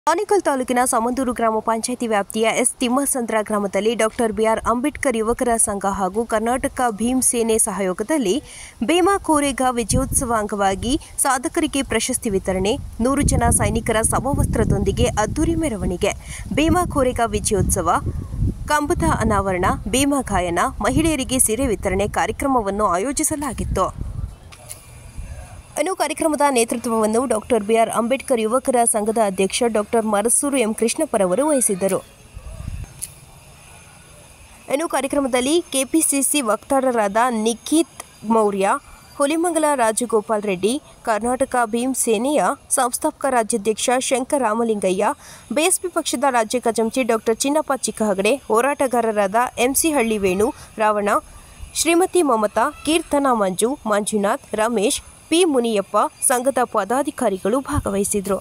ಆನೇಕಲ್ ತಾಲೂಕಿನ ಸಮಂದೂರು ಗ್ರಾಮ ಪಂಚಾಯಿತಿ ವ್ಯಾಪ್ತಿಯ ಎಸ್ ತಿಮ್ಮಸಂದ್ರ ಗ್ರಾಮದಲ್ಲಿ ಡಾಕ್ಟರ್ ಬಿಆರ್ ಅಂಬೇಡ್ಕರ್ ಯುವಕರ ಸಂಘ ಹಾಗೂ ಕರ್ನಾಟಕ ಭೀಮ್ ಸೇನೆ ಸಹಯೋಗದಲ್ಲಿ ಭೀಮಾ ಕೋರೆಗಾ ವಿಜಯೋತ್ಸವ ಅಂಗವಾಗಿ ಸಾಧಕರಿಗೆ ಪ್ರಶಸ್ತಿ ವಿತರಣೆ ನೂರು ಜನ ಸೈನಿಕರ ಸಮವಸ್ತ್ರದೊಂದಿಗೆ ಅದ್ದೂರಿ ಮೆರವಣಿಗೆ ಭೀಮಾ ಕೋರೆಗಾ ವಿಜಯೋತ್ಸವ ಕಂಬದ ಅನಾವರಣ ಭೀಮಾ ಗಾಯನ ಮಹಿಳೆಯರಿಗೆ ಸೀರೆ ವಿತರಣೆ ಕಾರ್ಯಕ್ರಮವನ್ನು ಆಯೋಜಿಸಲಾಗಿತ್ತು ಇನ್ನು ಕಾರ್ಯಕ್ರಮದ ನೇತೃತ್ವವನ್ನು ಡಾಕ್ಟರ್ ಬಿಆರ್ ಅಂಬೇಡ್ಕರ್ ಯುವಕರ ಸಂಘದ ಅಧ್ಯಕ್ಷ ಡಾಕ್ಟರ್ ಮರಸೂರು ಎಂ ಕೃಷ್ಣಪ್ಪರವರು ವಹಿಸಿದ್ದರು ಇನ್ನು ಕಾರ್ಯಕ್ರಮದಲ್ಲಿ ಕೆಪಿಸಿಸಿ ವಕ್ತಾರರಾದ ನಿಖಿತ್ ಮೌರ್ಯ ಹುಲಿಮಂಗಲ ರಾಜಗೋಪಾಲ್ ರೆಡ್ಡಿ ಕರ್ನಾಟಕ ಭೀಮ್ ಸೇನೆಯ ಸಂಸ್ಥಾಪಕ ರಾಜ್ಯಾಧ್ಯಕ್ಷ ಶಂಕರ್ ರಾಮಲಿಂಗಯ್ಯ ಬಿಎಸ್ಪಿ ಪಕ್ಷದ ರಾಜ್ಯ ಕಚಂಚಿ ಡಾಕ್ಟರ್ ಚಿನ್ನಪ್ಪ ಚಿಕ್ಕಹಗಡೆ ಹೋರಾಟಗಾರರಾದ ಎಂಸಿ ಹಳ್ಳಿ ವೇಣು ರಾವಣ ಶ್ರೀಮತಿ ಮಮತಾ ಕೀರ್ತನಾ ಮಂಜು ಮಂಜುನಾಥ್ ರಮೇಶ್ ಪಿ ಮುನಿಯಪ್ಪ ಸಂಘದ ಪದಾಧಿಕಾರಿಗಳು ಭಾಗವಹಿಸಿದರು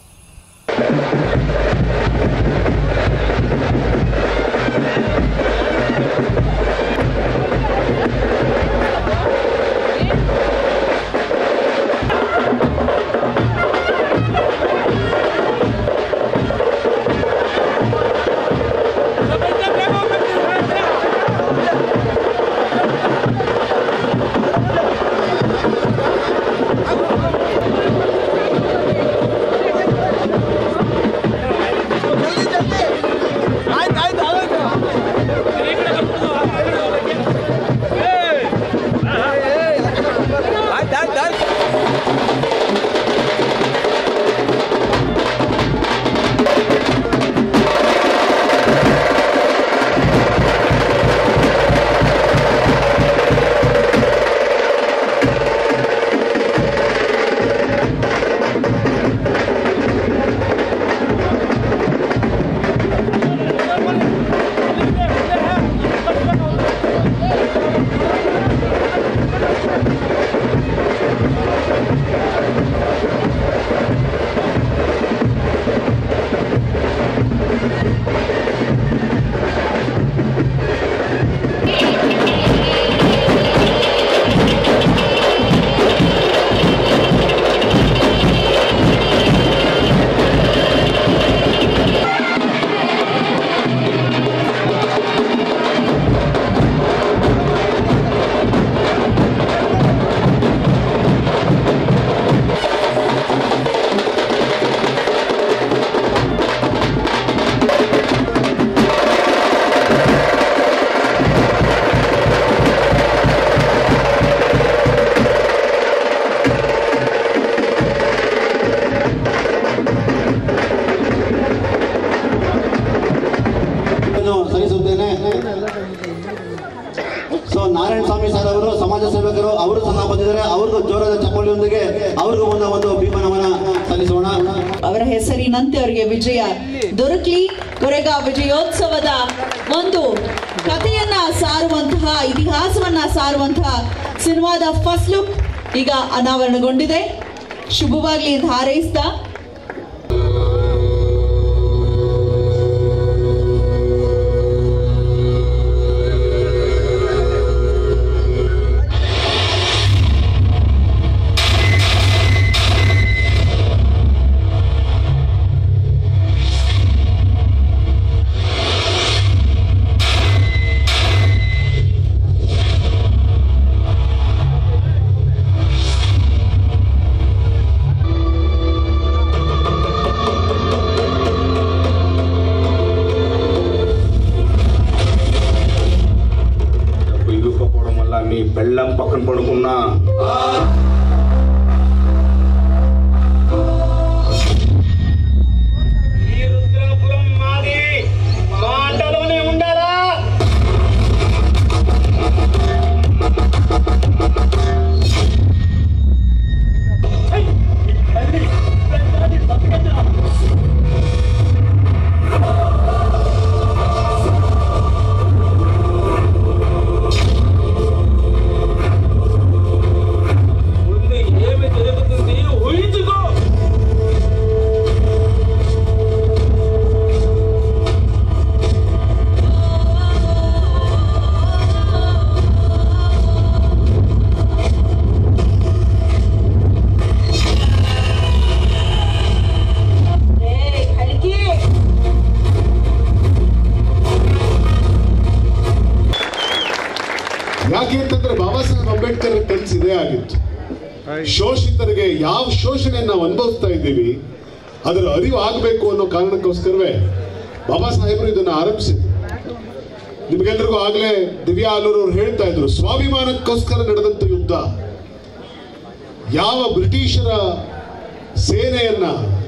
ಆಯ್ತು ಆಯ್ತು ಆಗೋಯ್ತು ಆಯ್ತು ಆಯ್ತು ಆಯ್ತು ಅನ್ನು ಸಲ್ಲಿಸುತ್ತೇನೆ ಸೊ ನಾರಾಯಣ ಸ್ವಾಮಿ ಸರ್ ಅವರು ಸಮಾಜ ಸೇವಕರು ಅವರು ಸಹ ಬಂದಿದ್ದಾರೆ ಅವ್ರಿಗೂ ಜೋರಾದ ಚಪ್ಪಲಿಯೊಂದಿಗೆ ಅವ್ರಿಗೂ ಒಂದು ಒಂದು ಭೀಮನವನ ಸಲ್ಲಿಸೋಣ ಅವರ ಹೆಸರಿನಂತೆ ಅವರಿಗೆ ವಿಜಯ ದೊರಕಲಿ ಕೊರೆಗಾ ವಿಜಯೋತ್ಸವದ ಒಂದು ಕಥೆಯನ್ನ ಸಾರುವಂತಹ ಇತಿಹಾಸವನ್ನ ಸಾರುವಂತಹ ಸಿನಿಮಾದ ಫಸ್ಟ್ ಲುಕ್ ಈಗ ಅನಾವರಣಗೊಂಡಿದೆ ಶುಭವಾಗ್ಲಿ ಅಂತ ಹಾರೈಸ್ತಾ ఇల్లు పోవడం వల్ల మీ బెల్లం పక్కన పడుకున్నా ఈ రుద్రాపురం మాది మాటలోనే ఉండాలా ¡Vamos! ಯಾಕೆ ಅಂತಂದ್ರೆ ಬಾಬಾ ಸಾಹೇಬ್ ಅಂಬೇಡ್ಕರ್ ಕನಸು ಇದೇ ಆಗಿತ್ತು ಶೋಷಿತರಿಗೆ ಯಾವ ಶೋಷಣೆ ನಾವು ಅನುಭವಿಸ್ತಾ ಇದ್ದೀವಿ ಅದರ ಅರಿವು ಆಗಬೇಕು ಅನ್ನೋ ಕಾರಣಕ್ಕೋಸ್ಕರವೇ ಬಾಬಾ ಸಾಹೇಬರು ಇದನ್ನು ಆರಂಭಿಸಿದ್ರು ನಿಮ್ಗೆಲ್ರಿಗೂ ಆಗ್ಲೇ ದಿವ್ಯಾ ಆಲೂರು ಅವ್ರು ಹೇಳ್ತಾ ಇದ್ರು ಸ್ವಾಭಿಮಾನಕ್ಕೋಸ್ಕರ ನಡೆದಂತ ಯುದ್ಧ ಯಾವ ಬ್ರಿಟಿಷರ ಸೇನೆಯನ್ನ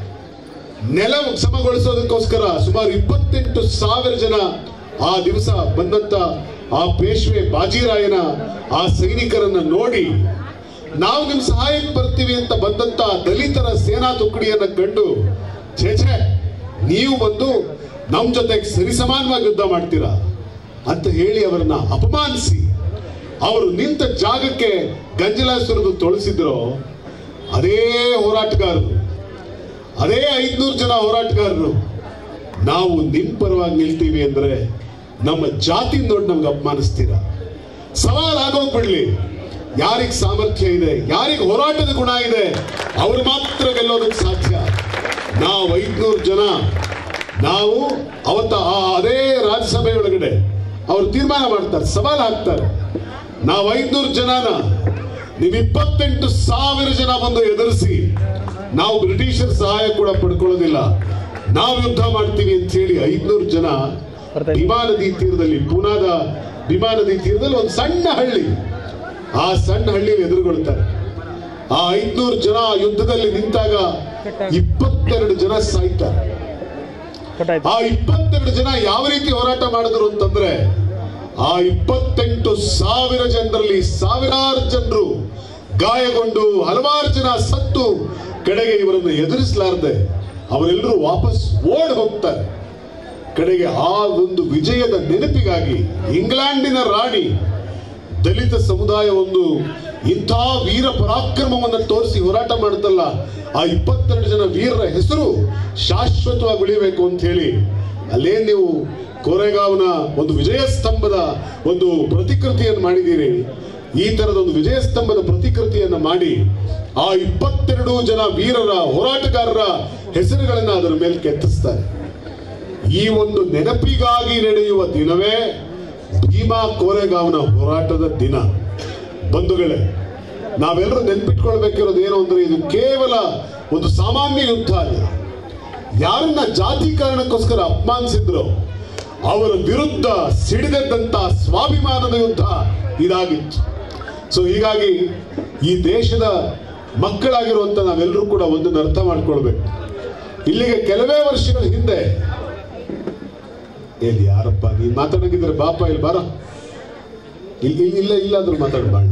ನೆಲ ಸಮಗೊಳಿಸೋದಕ್ಕೋಸ್ಕರ ಸುಮಾರು ಇಪ್ಪತ್ತೆಂಟು ಸಾವಿರ ಜನ ಆ ದಿವಸ ಬಂದಂತ ಆ ಪೇಶ್ವೆ ಬಾಜಿರಾಯನ ಆ ಸೈನಿಕರನ್ನ ನೋಡಿ ನಾವು ನಿಮ್ ಸಹಾಯಕ್ಕೆ ಬರ್ತೀವಿ ಅಂತ ಬಂದಂತ ದಲಿತರ ಸೇನಾ ತುಕಡಿಯನ್ನ ಕಂಡು ಛೇ ಛೇ ನೀವು ಬಂದು ನಮ್ ಜೊತೆಗೆ ಸರಿಸಮಾನವಾಗಿ ಯುದ್ಧ ಮಾಡ್ತೀರಾ ಅಂತ ಹೇಳಿ ಅವರನ್ನ ಅಪಮಾನಿಸಿ ಅವರು ನಿಂತ ಜಾಗಕ್ಕೆ ಗಂಜಲ ಸುರಿದು ತೊಳಸಿದ್ರು ಅದೇ ಹೋರಾಟಗಾರರು ಅದೇ ಐದ್ನೂರು ಜನ ಹೋರಾಟಗಾರರು ನಾವು ನಿಮ್ ಪರವಾಗಿ ನಿಲ್ತೀವಿ ಅಂದ್ರೆ ನಮ್ಮ ಜಾತಿ ನೋಡಿ ನಮ್ಗೆ ಅಪಮಾನಿಸ್ತೀರಾ ಸವಾಲ್ ಆಗೋಗ್ಬಿಡ್ಲಿ ಯಾರಿಗ್ ಸಾಮರ್ಥ್ಯ ಇದೆ ಯಾರಿಗ್ ಹೋರಾಟದ ಗುಣ ಇದೆ ಅವ್ರು ಮಾತ್ರ ಗೆಲ್ಲೋದಕ್ಕೆ ಸಾಧ್ಯ ನಾವು ಐದ್ನೂರು ಜನ ನಾವು ಅವತ್ತ ಆ ಅದೇ ರಾಜ್ಯಸಭೆ ಒಳಗಡೆ ಅವ್ರು ತೀರ್ಮಾನ ಮಾಡ್ತಾರೆ ಸವಾಲ್ ಹಾಕ್ತಾರೆ ನಾವು ಐದ್ನೂರು ಜನನ ನೀವು ಇಪ್ಪತ್ತೆಂಟು ಸಾವಿರ ಜನ ಬಂದು ಎದುರಿಸಿ ನಾವು ಬ್ರಿಟಿಷರ ಸಹಾಯ ಕೂಡ ಪಡ್ಕೊಳ್ಳೋದಿಲ್ಲ ನಾವು ಯುದ್ಧ ಮಾಡ್ತೀವಿ ಅಂತ ಹೇಳಿ ಐದ್ನೂರು ಜನ ಭೀಮಾ ನದಿ ತೀರದಲ್ಲಿ ಪೂನಾದ ಭೀಮಾ ನದಿ ತೀರದಲ್ಲಿ ಒಂದು ಸಣ್ಣ ಹಳ್ಳಿ ಆ ಸಣ್ಣ ಹಳ್ಳಿಯಲ್ಲಿ ಎದುರುಗೊಳ್ತಾರೆ ಆ ಐದ್ನೂರು ಜನ ಆ ಯುದ್ಧದಲ್ಲಿ ನಿಂತಾಗ ಇಪ್ಪತ್ತೆರಡು ಜನ ಸಾಯ್ತಾರೆ ಆ ಇಪ್ಪತ್ತೆರಡು ಜನ ಯಾವ ರೀತಿ ಹೋರಾಟ ಮಾಡಿದ್ರು ಅಂತಂದ್ರೆ ಆ ಇಪ್ಪತ್ತೆಂಟು ಸಾವಿರ ಜನರಲ್ಲಿ ಸಾವಿರಾರು ಜನರು ಗಾಯಗೊಂಡು ಹಲವಾರು ಜನ ಸತ್ತು ಕಡೆಗೆ ಇವರನ್ನು ಎದುರಿಸಲಾರದೆ ಅವರೆಲ್ಲರೂ ವಾಪಸ್ ಓಡ್ ಹೋಗ್ತಾರೆ ಕಡೆಗೆ ಆ ಒಂದು ವಿಜಯದ ನೆನಪಿಗಾಗಿ ಇಂಗ್ಲೆಂಡಿನ ರಾಣಿ ದಲಿತ ಸಮುದಾಯ ಒಂದು ಇಂಥ ವೀರ ಪರಾಕ್ರಮವನ್ನು ತೋರಿಸಿ ಹೋರಾಟ ಮಾಡುತ್ತಲ್ಲ ಆ ಇಪ್ಪತ್ತೆರಡು ಜನ ವೀರರ ಹೆಸರು ಶಾಶ್ವತವಾಗಿ ಉಳಿಬೇಕು ಅಂತ ಹೇಳಿ ಅಲ್ಲೇ ನೀವು ಕೋರೆಗಾವ್ನ ಒಂದು ವಿಜಯ ಸ್ತಂಭದ ಒಂದು ಪ್ರತಿಕೃತಿಯನ್ನು ಮಾಡಿದ್ದೀರಿ ಈ ತರದ ಒಂದು ವಿಜಯ ಸ್ತಂಭದ ಪ್ರತಿಕೃತಿಯನ್ನು ಮಾಡಿ ಆ ಇಪ್ಪತ್ತೆರಡು ಜನ ವೀರರ ಹೋರಾಟಗಾರರ ಹೆಸರುಗಳನ್ನ ಅದರ ಮೇಲೆ ಕೆತ್ತಿಸ್ತಾರೆ ಈ ಒಂದು ನೆನಪಿಗಾಗಿ ನಡೆಯುವ ದಿನವೇ ಭೀಮಾ ಕೋರೆಗಾವ್ನ ಹೋರಾಟದ ದಿನ ಬಂಧುಗಳೇ ನಾವೆಲ್ಲರೂ ನೆನ್ಪಿಟ್ಕೊಳ್ಬೇಕಿರೋದು ಏನು ಅಂದ್ರೆ ಇದು ಕೇವಲ ಒಂದು ಸಾಮಾನ್ಯ ಯುದ್ಧ ಅಲ್ಲ ಯಾರನ್ನ ಜಾತಿ ಕಾರಣಕ್ಕೋಸ್ಕರ ಅಪಮಾನಿಸಿದ್ರು ಅವರ ವಿರುದ್ಧ ಸಿಡಿದದ್ದಂತ ಸ್ವಾಭಿಮಾನದ ಯುದ್ಧ ಇದಾಗಿತ್ತು ಸೊ ಹೀಗಾಗಿ ಈ ದೇಶದ ಮಕ್ಕಳಾಗಿರುವಂತ ನಾವೆಲ್ಲರೂ ಕೂಡ ಒಂದನ್ನು ಅರ್ಥ ಮಾಡ್ಕೊಳ್ಬೇಕು ಇಲ್ಲಿಗೆ ಕೆಲವೇ ವರ್ಷಗಳ ಹಿಂದೆ ಎಲ್ಲಿ ಯಾರಪ್ಪ ನೀನ್ ಮಾತಾಡಂಗಿದ್ರೆ ಬಾಪ ಇಲ್ಲಿ ಬಾರ ಇಲ್ಲಿ ಇಲ್ಲ ಇಲ್ಲಾದ್ರೂ ಮಾತಾಡ್ಬಾಣ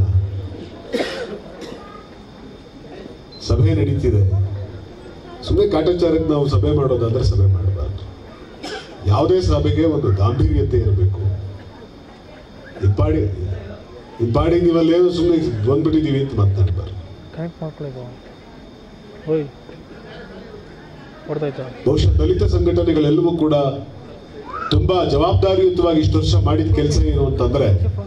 ಸಭೆ ನಡೀತಿದೆ ಸುಮ್ಮನೆ ಕಾಟಾಚಾರಕ್ಕೆ ನಾವು ಸಭೆ ಮಾಡೋದಾದ್ರೆ ಸಭೆ ಮಾಡಬಾರ್ದು ಯಾವುದೇ ಸಭೆಗೆ ಒಂದು ಗಾಂಭೀರ್ಯತೆ ಇರಬೇಕು ಇಪ್ಪಾಡಿ ಇಪ್ಪಾಡಿ ನೀವಲ್ಲೇನೋ ಸುಮ್ಮನೆ ಬಂದ್ಬಿಟ್ಟಿದೀವಿ ಅಂತ ಮಾತನಾಡಬಾರ್ದು ಕನೆಕ್ಟ್ ಮಾಡ್ಕೊಳ್ಳಿ ಹೋಯ್ ಹೊಡ್ತಾಯ್ತಾ ಬಹುಶಃ ದಲಿತ ಸಂಘಟನೆಗಳೆಲ್ಲವೂ ಕೂಡ ತುಂಬಾ ಜವಾಬ್ದಾರಿಯುತವಾಗಿ ಇಷ್ಟು ವರ್ಷ ಮಾಡಿದ ಕೆಲಸ ಏನು ಅಂತಂದ್ರೆ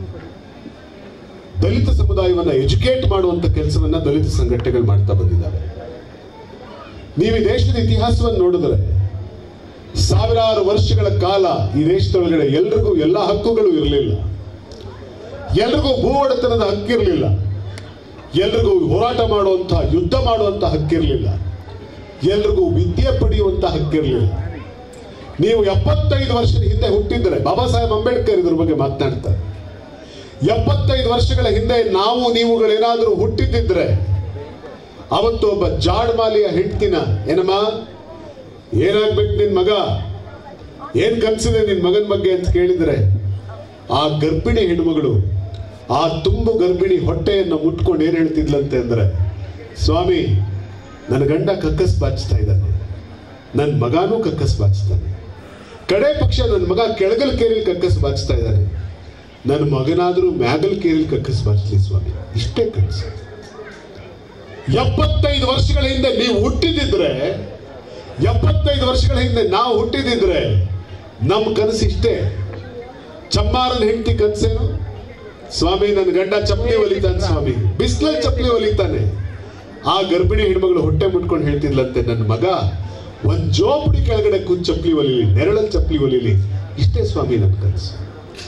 ದಲಿತ ಸಮುದಾಯವನ್ನ ಎಜುಕೇಟ್ ಮಾಡುವಂತ ಕೆಲಸವನ್ನ ದಲಿತ ಸಂಘಟನೆಗಳು ಮಾಡ್ತಾ ಬಂದಿದ್ದಾರೆ ನೀವು ಈ ದೇಶದ ಇತಿಹಾಸವನ್ನು ನೋಡಿದ್ರೆ ಸಾವಿರಾರು ವರ್ಷಗಳ ಕಾಲ ಈ ದೇಶದೊಳಗಡೆ ಎಲ್ರಿಗೂ ಎಲ್ಲ ಹಕ್ಕುಗಳು ಇರಲಿಲ್ಲ ಎಲ್ರಿಗೂ ಭೂ ಒಡೆತನದ ಹಕ್ಕಿರಲಿಲ್ಲ ಎಲ್ರಿಗೂ ಹೋರಾಟ ಮಾಡುವಂತ ಯುದ್ಧ ಮಾಡುವಂತ ಹಕ್ಕಿರಲಿಲ್ಲ ಎಲ್ರಿಗೂ ವಿದ್ಯೆ ಪಡೆಯುವಂತ ಹಕ್ಕಿರಲಿಲ್ಲ ನೀವು ಎಪ್ಪತ್ತೈದು ವರ್ಷದ ಹಿಂದೆ ಹುಟ್ಟಿದ್ರೆ ಬಾಬಾ ಸಾಹೇಬ್ ಅಂಬೇಡ್ಕರ್ ಇದ್ರ ಬಗ್ಗೆ ಮಾತನಾಡ್ತಾರೆ ಎಪ್ಪತ್ತೈದು ವರ್ಷಗಳ ಹಿಂದೆ ನಾವು ನೀವುಗಳೇನಾದರೂ ಹುಟ್ಟಿದ್ದಿದ್ರೆ ಅವತ್ತು ಒಬ್ಬ ಜಾಡ್ಮಾಲಿಯ ಹೆಂಡ್ತಿನ ಏನಮ್ಮ ಏನಾಗ್ಬೇಕು ನಿನ್ ಮಗ ಏನ್ ಕನ್ಸಿದೆ ನಿನ್ ಮಗನ ಬಗ್ಗೆ ಅಂತ ಕೇಳಿದ್ರೆ ಆ ಗರ್ಭಿಣಿ ಹೆಣ್ಮಗಳು ಆ ತುಂಬು ಗರ್ಭಿಣಿ ಹೊಟ್ಟೆಯನ್ನು ಮುಟ್ಕೊಂಡು ಏನ್ ಹೇಳ್ತಿದ್ಲಂತೆ ಅಂದ್ರೆ ಸ್ವಾಮಿ ನನ್ನ ಗಂಡ ಕಕ್ಕಸ್ ಬಾಚ್ತಾ ಇದ್ದಾನೆ ನನ್ನ ಮಗನೂ ಕಕ್ಕಸ್ ಬಾಚ್ತಾನೆ ಕಡೆ ಪಕ್ಷ ನನ್ನ ಮಗ ಕೆಳಗಲ್ ಕೇರಿಲ್ ಕಕ್ಕಸ್ ಬಾಚ್ತಾ ಇದ್ದಾನೆ ನನ್ನ ಮಗನಾದ್ರೂ ಮ್ಯಾಗಲ್ ಕೇರಿಲ್ ಕಕ್ಕಸ್ ಬಾಚ್ಲಿ ಸ್ವಾಮಿ ಇಷ್ಟೇ ಕನಸು ಎಪ್ಪತ್ತೈದು ವರ್ಷಗಳ ಹಿಂದೆ ನೀವು ಹುಟ್ಟಿದಿದ್ರೆ ಎಪ್ಪತ್ತೈದು ವರ್ಷಗಳ ಹಿಂದೆ ನಾವು ಹುಟ್ಟಿದಿದ್ರೆ ನಮ್ಮ ಕನಸು ಇಷ್ಟೇ ಚಮ್ಮಾರನ ಹೆಂಡತಿ ಕನಸೇನು ಸ್ವಾಮಿ ನನ್ನ ಗಂಡ ಚಪ್ಪಲಿ ಹೊಲಿತಾನೆ ಸ್ವಾಮಿ ಬಿಸಿಲಲ್ಲಿ ಚಪ್ಪಲಿ ಹೊಲಿತಾನೆ ಆ ಗರ್ಭಿಣಿ ಹೆಣ್ಮಗಳು ಹೊಟ್ಟೆ ಮುಟ್ಕೊಂಡು ಹೇಳ್ತಿದ್ಲಂತೆ ನನ್ನ ಮಗ ಒಂದ್ ಜೋಪಡಿ ಕೆಳಗಡೆ ಕುಂತ್ ಚಪ್ಪಲಿ ಹೊಲಿಲಿ ನೆರಳಲ್ಲಿ ಚಪ್ಪಲಿ ಹೊಲಿಲಿ ಇಷ್ಟೇ ಸ್ವಾಮಿ ನನ್ನ ಕನಸು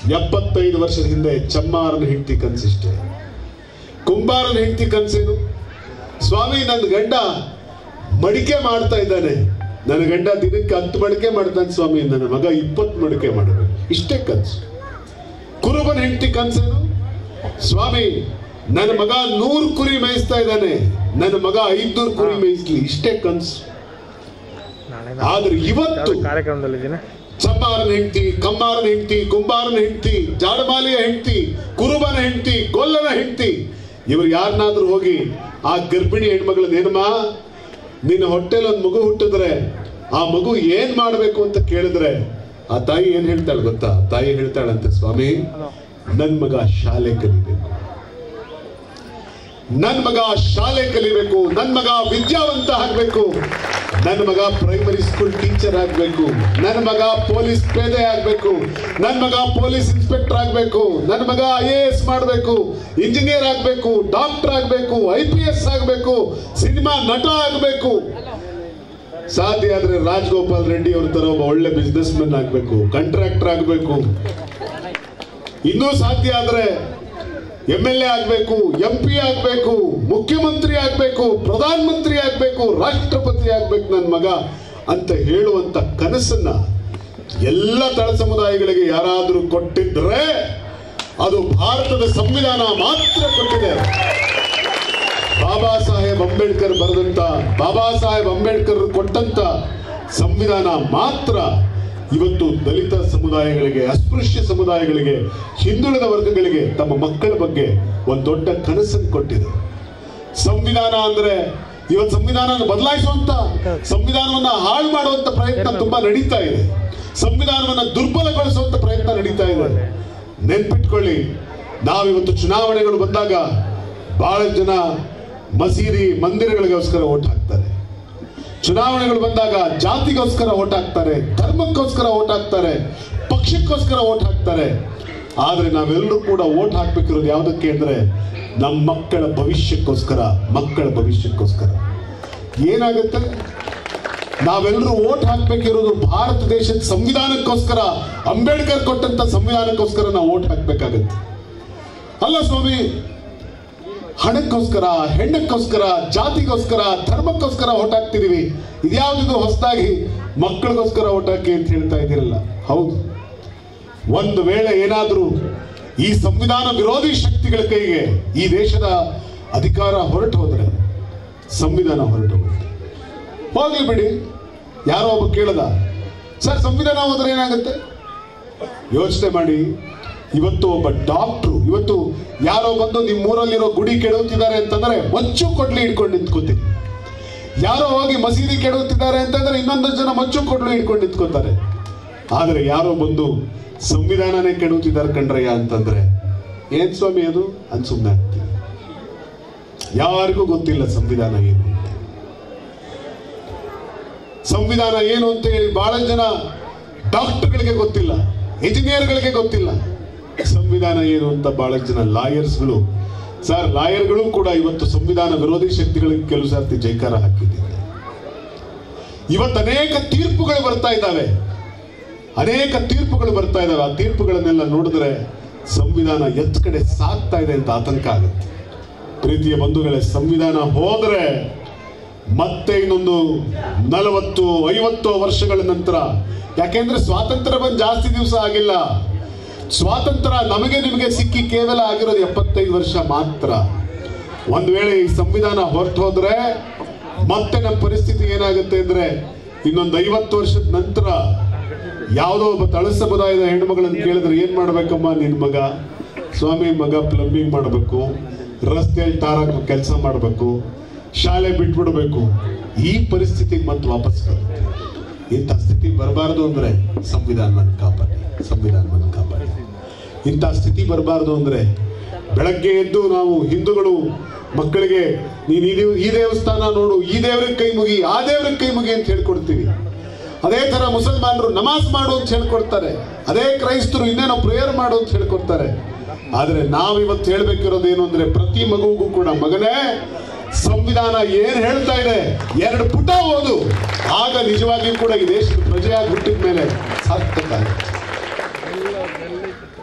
ಎಪ್ಪತ್ತೈದು ವರ್ಷದ ಹಿಂದೆ ಚಮ್ಮಾರನ ಹೆಂಡತಿ ಕನಸಿಷ್ಟೆ ಕುಂಬಾರನ ಹೆಂಡತಿ ಕನಸೇನು ಸ್ವಾಮಿ ನನ್ನ ಗಂಡ ಮಡಿಕೆ ಮಾಡ್ತಾ ಇದ್ದಾನೆ ನನ್ನ ಗಂಡ ದಿನಕ್ಕೆ ಹತ್ತು ಮಡಿಕೆ ಮಾಡ್ತಾನೆ ಸ್ವಾಮಿ ನನ್ನ ಮಗ ಇಪ್ಪತ್ತು ಮಡಿಕೆ ಮಾಡಬೇಕು ಇಷ್ಟೇ ಕನಸು ಕುರುಬನ ಹೆಂಡತಿ ಕನಸೇನು ಸ್ವಾಮಿ ನನ್ನ ಮಗ ನೂರು ಕುರಿ ಮೇಯಿಸ್ತಾ ಇದ್ದಾನೆ ನನ್ನ ಮಗ ಐದ್ನೂರು ಕುರಿ ಮೇಯಿಸ್ಲಿ ಇಷ್ಟೇ ಕನಸು ನಾಳೆ ಆದ್ರೆ ಇವತ್ತು ಕಾರ್ಯಕ್ರಮದಲ್ಲಿದ್ದೀನಿ ಚಮ್ಮಾರನ ಹೆಂಡತಿ ಕಮ್ಮಾರನ ಹೆಂಡತಿ ಕುಂಬಾರನ ಹೆಂಡತಿ ಜಾಡಮಾಲಿಯ ಹೆಂಡತಿ ಕುರುಬನ ಹೆಂಡತಿ ಗೊಲ್ಲನ ಹೆಂಡತಿ ಇವ್ರು ಯಾರನ್ನಾದ್ರೂ ಹೋಗಿ ಆ ಗರ್ಭಿಣಿ ಹೆಣ್ಮಗಳನ್ನ ಏನಮ್ಮ ನಿನ್ನ ಹೊಟ್ಟೆಲ್ ಒಂದು ಮಗು ಹುಟ್ಟಿದ್ರೆ ಆ ಮಗು ಏನ್ ಮಾಡ್ಬೇಕು ಅಂತ ಕೇಳಿದ್ರೆ ಆ ತಾಯಿ ಏನ್ ಹೇಳ್ತಾಳೆ ಗೊತ್ತಾ ತಾಯಿ ಹೇಳ್ತಾಳಂತೆ ಸ್ವಾಮಿ ನನ್ ಮಗ ಶಾಲೆ ಕಲಿಬೇಕು ನನ್ ಮಗ ಶಾಲೆ ಕಲಿಬೇಕು ನನ್ ಮಗ ವಿದ್ಯಾವಂತ ಆಗ್ಬೇಕು ನನ್ನ ಮಗ ಪ್ರೈಮರಿ ಸ್ಕೂಲ್ ಟೀಚರ್ ಆಗ್ಬೇಕು ನನ್ನ ಮಗ ಪೊಲೀಸ್ ಪೇದೆ ಆಗ್ಬೇಕು ನನ್ನ ಮಗ ಪೊಲೀಸ್ ಇನ್ಸ್ಪೆಕ್ಟರ್ ಆಗ್ಬೇಕು ನನ್ನ ಮಗ ಐ ಎ ಎಸ್ ಮಾಡಬೇಕು ಇಂಜಿನಿಯರ್ ಆಗ್ಬೇಕು ಡಾಕ್ಟರ್ ಆಗ್ಬೇಕು ಐ ಪಿ ಎಸ್ ಆಗ್ಬೇಕು ಸಿನಿಮಾ ನಟ ಆಗ್ಬೇಕು ಸಾಧ್ಯ ಆದ್ರೆ ರಾಜಗೋಪಾಲ್ ರೆಡ್ಡಿ ಅವ್ರ ತರ ಒಬ್ಬ ಒಳ್ಳೆ ಬಿಸ್ನೆಸ್ ಮೆನ್ ಆಗ್ಬೇಕು ಕಾಂಟ್ರಾಕ್ಟರ್ ಆಗ್ಬೇಕು ಇನ್ನೂ ಸಾಧ್ಯ ಆದ್ರೆ ಎಂ ಎಲ್ ಎ ಆಗ್ಬೇಕು ಎಂ ಪಿ ಆಗ್ಬೇಕು ಮುಖ್ಯಮಂತ್ರಿ ಆಗ್ಬೇಕು ಪ್ರಧಾನ ಮಂತ್ರಿ ಆಗ್ಬೇಕು ರಾಷ್ಟ್ರಪತಿ ಆಗ್ಬೇಕು ನನ್ನ ಮಗ ಅಂತ ಹೇಳುವಂತ ಕನಸನ್ನ ಎಲ್ಲ ತಳ ಸಮುದಾಯಗಳಿಗೆ ಯಾರಾದರೂ ಕೊಟ್ಟಿದ್ರೆ ಅದು ಭಾರತದ ಸಂವಿಧಾನ ಮಾತ್ರ ಕೊಟ್ಟಿದೆ ಬಾಬಾ ಸಾಹೇಬ್ ಅಂಬೇಡ್ಕರ್ ಬರೆದಂತ ಬಾಬಾ ಸಾಹೇಬ್ ಅಂಬೇಡ್ಕರ್ ಕೊಟ್ಟಂತ ಸಂವಿಧಾನ ಮಾತ್ರ ಇವತ್ತು ದಲಿತ ಸಮುದಾಯಗಳಿಗೆ ಅಸ್ಪೃಶ್ಯ ಸಮುದಾಯಗಳಿಗೆ ಹಿಂದುಳಿದ ವರ್ಗಗಳಿಗೆ ತಮ್ಮ ಮಕ್ಕಳ ಬಗ್ಗೆ ಒಂದು ದೊಡ್ಡ ಕನಸನ್ನು ಕೊಟ್ಟಿದೆ ಸಂವಿಧಾನ ಅಂದ್ರೆ ಇವತ್ತು ಸಂವಿಧಾನ ಬದಲಾಯಿಸುವಂತ ಸಂವಿಧಾನವನ್ನ ಹಾಳು ಮಾಡುವಂತ ಪ್ರಯತ್ನ ತುಂಬಾ ನಡೀತಾ ಇದೆ ಸಂವಿಧಾನವನ್ನ ದುರ್ಬಲಗೊಳಿಸುವಂತ ಪ್ರಯತ್ನ ನಡೀತಾ ಇದೆ ನೆನ್ಪಿಟ್ಕೊಳ್ಳಿ ನಾವಿವತ್ತು ಚುನಾವಣೆಗಳು ಬಂದಾಗ ಬಹಳ ಜನ ಮಸೀದಿ ಮಂದಿರಗಳಿಗೋಸ್ಕರ ಓಟ್ ಹಾಕ್ತಾರೆ ಚುನಾವಣೆಗಳು ಬಂದಾಗ ಜಾತಿಗೋಸ್ಕರ ಓಟ್ ಹಾಕ್ತಾರೆ ಧರ್ಮಕ್ಕೋಸ್ಕರ ಓಟ್ ಹಾಕ್ತಾರೆ ಪಕ್ಷಕ್ಕೋಸ್ಕರ ಓಟ್ ಹಾಕ್ತಾರೆ ಆದ್ರೆ ನಾವೆಲ್ಲರೂ ಕೂಡ ಓಟ್ ಹಾಕ್ಬೇಕಿರೋದು ಯಾವುದಕ್ಕೆ ಅಂದ್ರೆ ನಮ್ಮ ಮಕ್ಕಳ ಭವಿಷ್ಯಕ್ಕೋಸ್ಕರ ಮಕ್ಕಳ ಭವಿಷ್ಯಕ್ಕೋಸ್ಕರ ಏನಾಗುತ್ತೆ ನಾವೆಲ್ಲರೂ ಓಟ್ ಹಾಕ್ಬೇಕಿರೋದು ಭಾರತ ದೇಶದ ಸಂವಿಧಾನಕ್ಕೋಸ್ಕರ ಅಂಬೇಡ್ಕರ್ ಕೊಟ್ಟಂತ ಸಂವಿಧಾನಕ್ಕೋಸ್ಕರ ನಾವು ಓಟ್ ಹಾಕ್ಬೇಕಾಗತ್ತೆ ಅಲ್ಲ ಸ್ವಾಮಿ ಹಣಕ್ಕೋಸ್ಕರ ಹೆಣ್ಣಕ್ಕೋಸ್ಕರ ಜಾತಿಗೋಸ್ಕರ ಧರ್ಮಕ್ಕೋಸ್ಕರ ಓಟ್ ಹಾಕ್ತಿದೀವಿ ಇದ್ಯಾವುದಿದು ಹೊಸದಾಗಿ ಮಕ್ಕಳಿಗೋಸ್ಕರ ಓಟ್ ಹಾಕಿ ಅಂತ ಹೇಳ್ತಾ ಇದ್ದೀರಲ್ಲ ಹೌದು ಒಂದು ವೇಳೆ ಏನಾದರೂ ಈ ಸಂವಿಧಾನ ವಿರೋಧಿ ಶಕ್ತಿಗಳ ಕೈಗೆ ಈ ದೇಶದ ಅಧಿಕಾರ ಹೊರಟು ಹೋದ್ರೆ ಸಂವಿಧಾನ ಹೊರಟು ಹೋಗುತ್ತೆ ಹೋಗ್ಲಿ ಬಿಡಿ ಯಾರೋ ಒಬ್ಬ ಕೇಳದ ಸರ್ ಸಂವಿಧಾನ ಹೋದ್ರೆ ಏನಾಗುತ್ತೆ ಯೋಚನೆ ಮಾಡಿ ಇವತ್ತು ಒಬ್ಬ ಡಾಕ್ಟ್ರು ಇವತ್ತು ಯಾರೋ ಬಂದು ನಿಮ್ಮ ಊರಲ್ಲಿರೋ ಗುಡಿ ಕೆಡುತ್ತಿದ್ದಾರೆ ಅಂತಂದ್ರೆ ಮಚ್ಚು ಕೊಡ್ಲಿ ಹಿಡ್ಕೊಂಡು ನಿಂತ್ಕೋತೀನಿ ಯಾರೋ ಹೋಗಿ ಮಸೀದಿ ಕೆಡುತ್ತಿದ್ದಾರೆ ಅಂತಂದ್ರೆ ಇನ್ನೊಂದು ಜನ ಮಚ್ಚು ಕೊಡ್ಲು ಹಿಡ್ಕೊಂಡು ನಿಂತ್ಕೋತಾರೆ ಆದ್ರೆ ಯಾರೋ ಬಂದು ಸಂವಿಧಾನನೇ ಕೆಡುತ್ತಿದ್ದಾರೆ ಕಣ್ರಯ್ಯ ಅಂತಂದ್ರೆ ಏನ್ ಸ್ವಾಮಿ ಅದು ಅಂತ ಸುಮ್ಮನೆ ಆಗ್ತೀವಿ ಯಾರಿಗೂ ಗೊತ್ತಿಲ್ಲ ಸಂವಿಧಾನ ಏನು ಅಂತ ಸಂವಿಧಾನ ಏನು ಅಂತ ಹೇಳಿ ಬಹಳ ಜನ ಡಾಕ್ಟರ್ಗಳಿಗೆ ಗೊತ್ತಿಲ್ಲ ಇಂಜಿನಿಯರ್ಗಳಿಗೆ ಗೊತ್ತಿಲ್ಲ ಸಂವಿಧಾನ ಏನು ಅಂತ ಬಹಳ ಜನ ಲಾಯರ್ಸ್ಗಳು ಸರ್ ಲಾಯರ್ಗಳು ಕೂಡ ಇವತ್ತು ಸಂವಿಧಾನ ವಿರೋಧಿ ಶಕ್ತಿಗಳಿಗೆ ಕೆಲವು ಸರ್ತಿ ಜೈಕಾರ ಹಾಕಿದ್ದಾರೆ ಇವತ್ತು ಅನೇಕ ತೀರ್ಪುಗಳು ಬರ್ತಾ ಇದ್ದಾವೆ ಅನೇಕ ತೀರ್ಪುಗಳು ಬರ್ತಾ ಇದ್ದಾವೆ ಆ ತೀರ್ಪುಗಳನ್ನೆಲ್ಲ ನೋಡಿದ್ರೆ ಸಂವಿಧಾನ ಎತ್ ಕಡೆ ಸಾಗ್ತಾ ಇದೆ ಅಂತ ಆತಂಕ ಆಗುತ್ತೆ ಪ್ರೀತಿಯ ಬಂಧುಗಳೇ ಸಂವಿಧಾನ ಹೋದ್ರೆ ಮತ್ತೆ ಇನ್ನೊಂದು ನಲವತ್ತು ಐವತ್ತು ವರ್ಷಗಳ ನಂತರ ಯಾಕೆಂದ್ರೆ ಸ್ವಾತಂತ್ರ್ಯ ಬಂದು ಜಾಸ್ತಿ ದಿವಸ ಆಗಿಲ್ಲ ಸ್ವಾತಂತ್ರ್ಯ ನಮಗೆ ನಿಮಗೆ ಸಿಕ್ಕಿ ಕೇವಲ ಆಗಿರೋದು ಎಪ್ಪತ್ತೈದು ವರ್ಷ ಮಾತ್ರ ಒಂದು ವೇಳೆ ಈ ಸಂವಿಧಾನ ಹೊರಟು ಹೋದ್ರೆ ಮತ್ತೆ ನಮ್ಮ ಪರಿಸ್ಥಿತಿ ಏನಾಗುತ್ತೆ ಅಂದ್ರೆ ಇನ್ನೊಂದು ಐವತ್ತು ವರ್ಷದ ನಂತರ ಯಾವುದೋ ಒಬ್ಬ ತಳ ಸಮುದಾಯದ ಹೆಣ್ಮಗಳನ್ನ ಕೇಳಿದ್ರೆ ಏನ್ ಮಾಡ್ಬೇಕಮ್ಮ ನಿನ್ ಮಗ ಸ್ವಾಮಿ ಮಗ ಪ್ಲಂಬಿಂಗ್ ಮಾಡಬೇಕು ರಸ್ತೆಯಲ್ಲಿ ಟಾರಾಕ್ ಕೆಲಸ ಮಾಡಬೇಕು ಶಾಲೆ ಬಿಟ್ಬಿಡ್ಬೇಕು ಈ ಪರಿಸ್ಥಿತಿಗೆ ಮತ್ತೆ ವಾಪಸ್ ಬರುತ್ತೆ ಇಂಥ ಸ್ಥಿತಿ ಬರಬಾರದು ಅಂದ್ರೆ ಸಂವಿಧಾನವನ್ನು ಕಾಪಾಡಿ ಸಂವಿಧಾನವನ್ನು ಕಾಪಾಡಿ ಇಂಥ ಸ್ಥಿತಿ ಬರಬಾರದು ಅಂದ್ರೆ ಬೆಳಗ್ಗೆ ಎದ್ದು ನಾವು ಹಿಂದೂಗಳು ಮಕ್ಕಳಿಗೆ ನೀನು ಈ ದೇವ್- ಈ ದೇವಸ್ಥಾನ ನೋಡು ಈ ದೇವ್ರಿಗೆ ಕೈ ಮುಗಿ ಆ ದೇವ್ರಿಗೆ ಕೈ ಮುಗಿ ಅಂತ ಹೇಳ್ಕೊಡ್ತೀವಿ ಅದೇ ತರ ಮುಸಲ್ಮಾನರು ನಮಾಜ್ ಮಾಡು ಅಂತ ಹೇಳ್ಕೊಡ್ತಾರೆ ಅದೇ ಕ್ರೈಸ್ತರು ಇನ್ನೇನೋ ಪ್ರೇಯರ್ ಮಾಡು ಅಂತ ಹೇಳ್ಕೊಡ್ತಾರೆ ಆದ್ರೆ ನಾವು ಇವತ್ತು ಹೇಳ್ಬೇಕಿರೋದು ಏನು ಅಂದ್ರೆ ಪ್ರತಿ ಮಗುವಿಗೂ ಕೂಡ ಮಗನೇ ಸಂವಿಧಾನ ಏನ್ ಹೇಳ್ತಾ ಇದೆ ಎರಡು ಪುಟ ಓದು ಆಗ ನಿಜವಾಗಿಯೂ ಕೂಡ ಈ ದೇಶದ ಪ್ರಜೆಯಾಗಿ ಹುಟ್ಟಿದ ಮೇಲೆ ಸಾರ್ಥಕ ಆಗುತ್ತೆ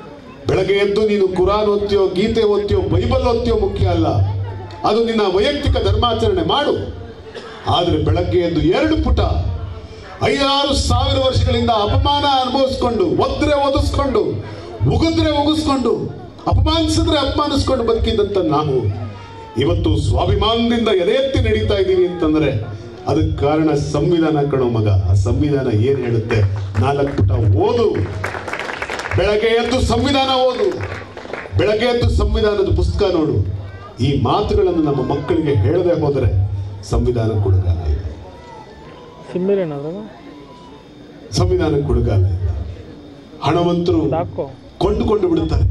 ಬೆಳಗ್ಗೆ ಎದ್ದು ನೀನು ಕುರಾನ್ ಓದ್ತೀಯೋ ಗೀತೆ ಓದ್ತೀಯೋ ಬೈಬಲ್ ಓದ್ತೀಯೋ ಮುಖ್ಯ ಅಲ್ಲ ಅದು ನಿನ್ನ ವೈಯಕ್ತಿಕ ಧರ್ಮಾಚರಣೆ ಮಾಡು ಆದರೆ ಬೆಳಗ್ಗೆ ಎದ್ದು ಎರಡು ಪುಟ ಐದಾರು ಸಾವಿರ ವರ್ಷಗಳಿಂದ ಅಪಮಾನ ಅನುಭವಿಸ್ಕೊಂಡು ಒದ್ರೆ ಒದಿಸ್ಕೊಂಡು ಉಗಿದ್ರೆ ಉಗಿಸ್ಕೊಂಡು ಅಪಮಾನಿಸಿದ್ರೆ ಅಪಮಾನಿಸ್ಕೊಂಡು ಬದುಕಿದ್ದಂತ ನಾವು ಇವತ್ತು ಸ್ವಾಭಿಮಾನದಿಂದ ಎದೆ ಎತ್ತಿ ನಡೀತಾ ಇದ್ದೀವಿ ಅಂತಂದ್ರೆ ಅದಕ್ಕೆ ಕಾರಣ ಸಂವಿಧಾನ ಕಣೋ ಮಗ ಆ ಸಂವಿಧಾನ ಏನ್ ಹೇಳುತ್ತೆ ನಾಲ್ಕು ಪುಟ ಓದು ಬೆಳಗ್ಗೆ ಎದ್ದು ಸಂವಿಧಾನ ಓದು ಬೆಳಗ್ಗೆ ಎದ್ದು ಸಂವಿಧಾನದ ಪುಸ್ತಕ ನೋಡು ಈ ಮಾತುಗಳನ್ನು ನಮ್ಮ ಮಕ್ಕಳಿಗೆ ಹೇಳದೆ ಹೋದರೆ ಸಂವಿಧಾನ ಕೊಡುಗಾಲ ಇದೆ ಸಿಮ್ಮಿರೇನಾದ್ರು ಸಂವಿಧಾನ ಕೊಡುಗಾಲ ಇಲ್ಲ ಹಣವಂತರು ಹಾಕೋ ಕೊಂಡುಕೊಂಡು ಬಿಡುತ್ತಾರೆ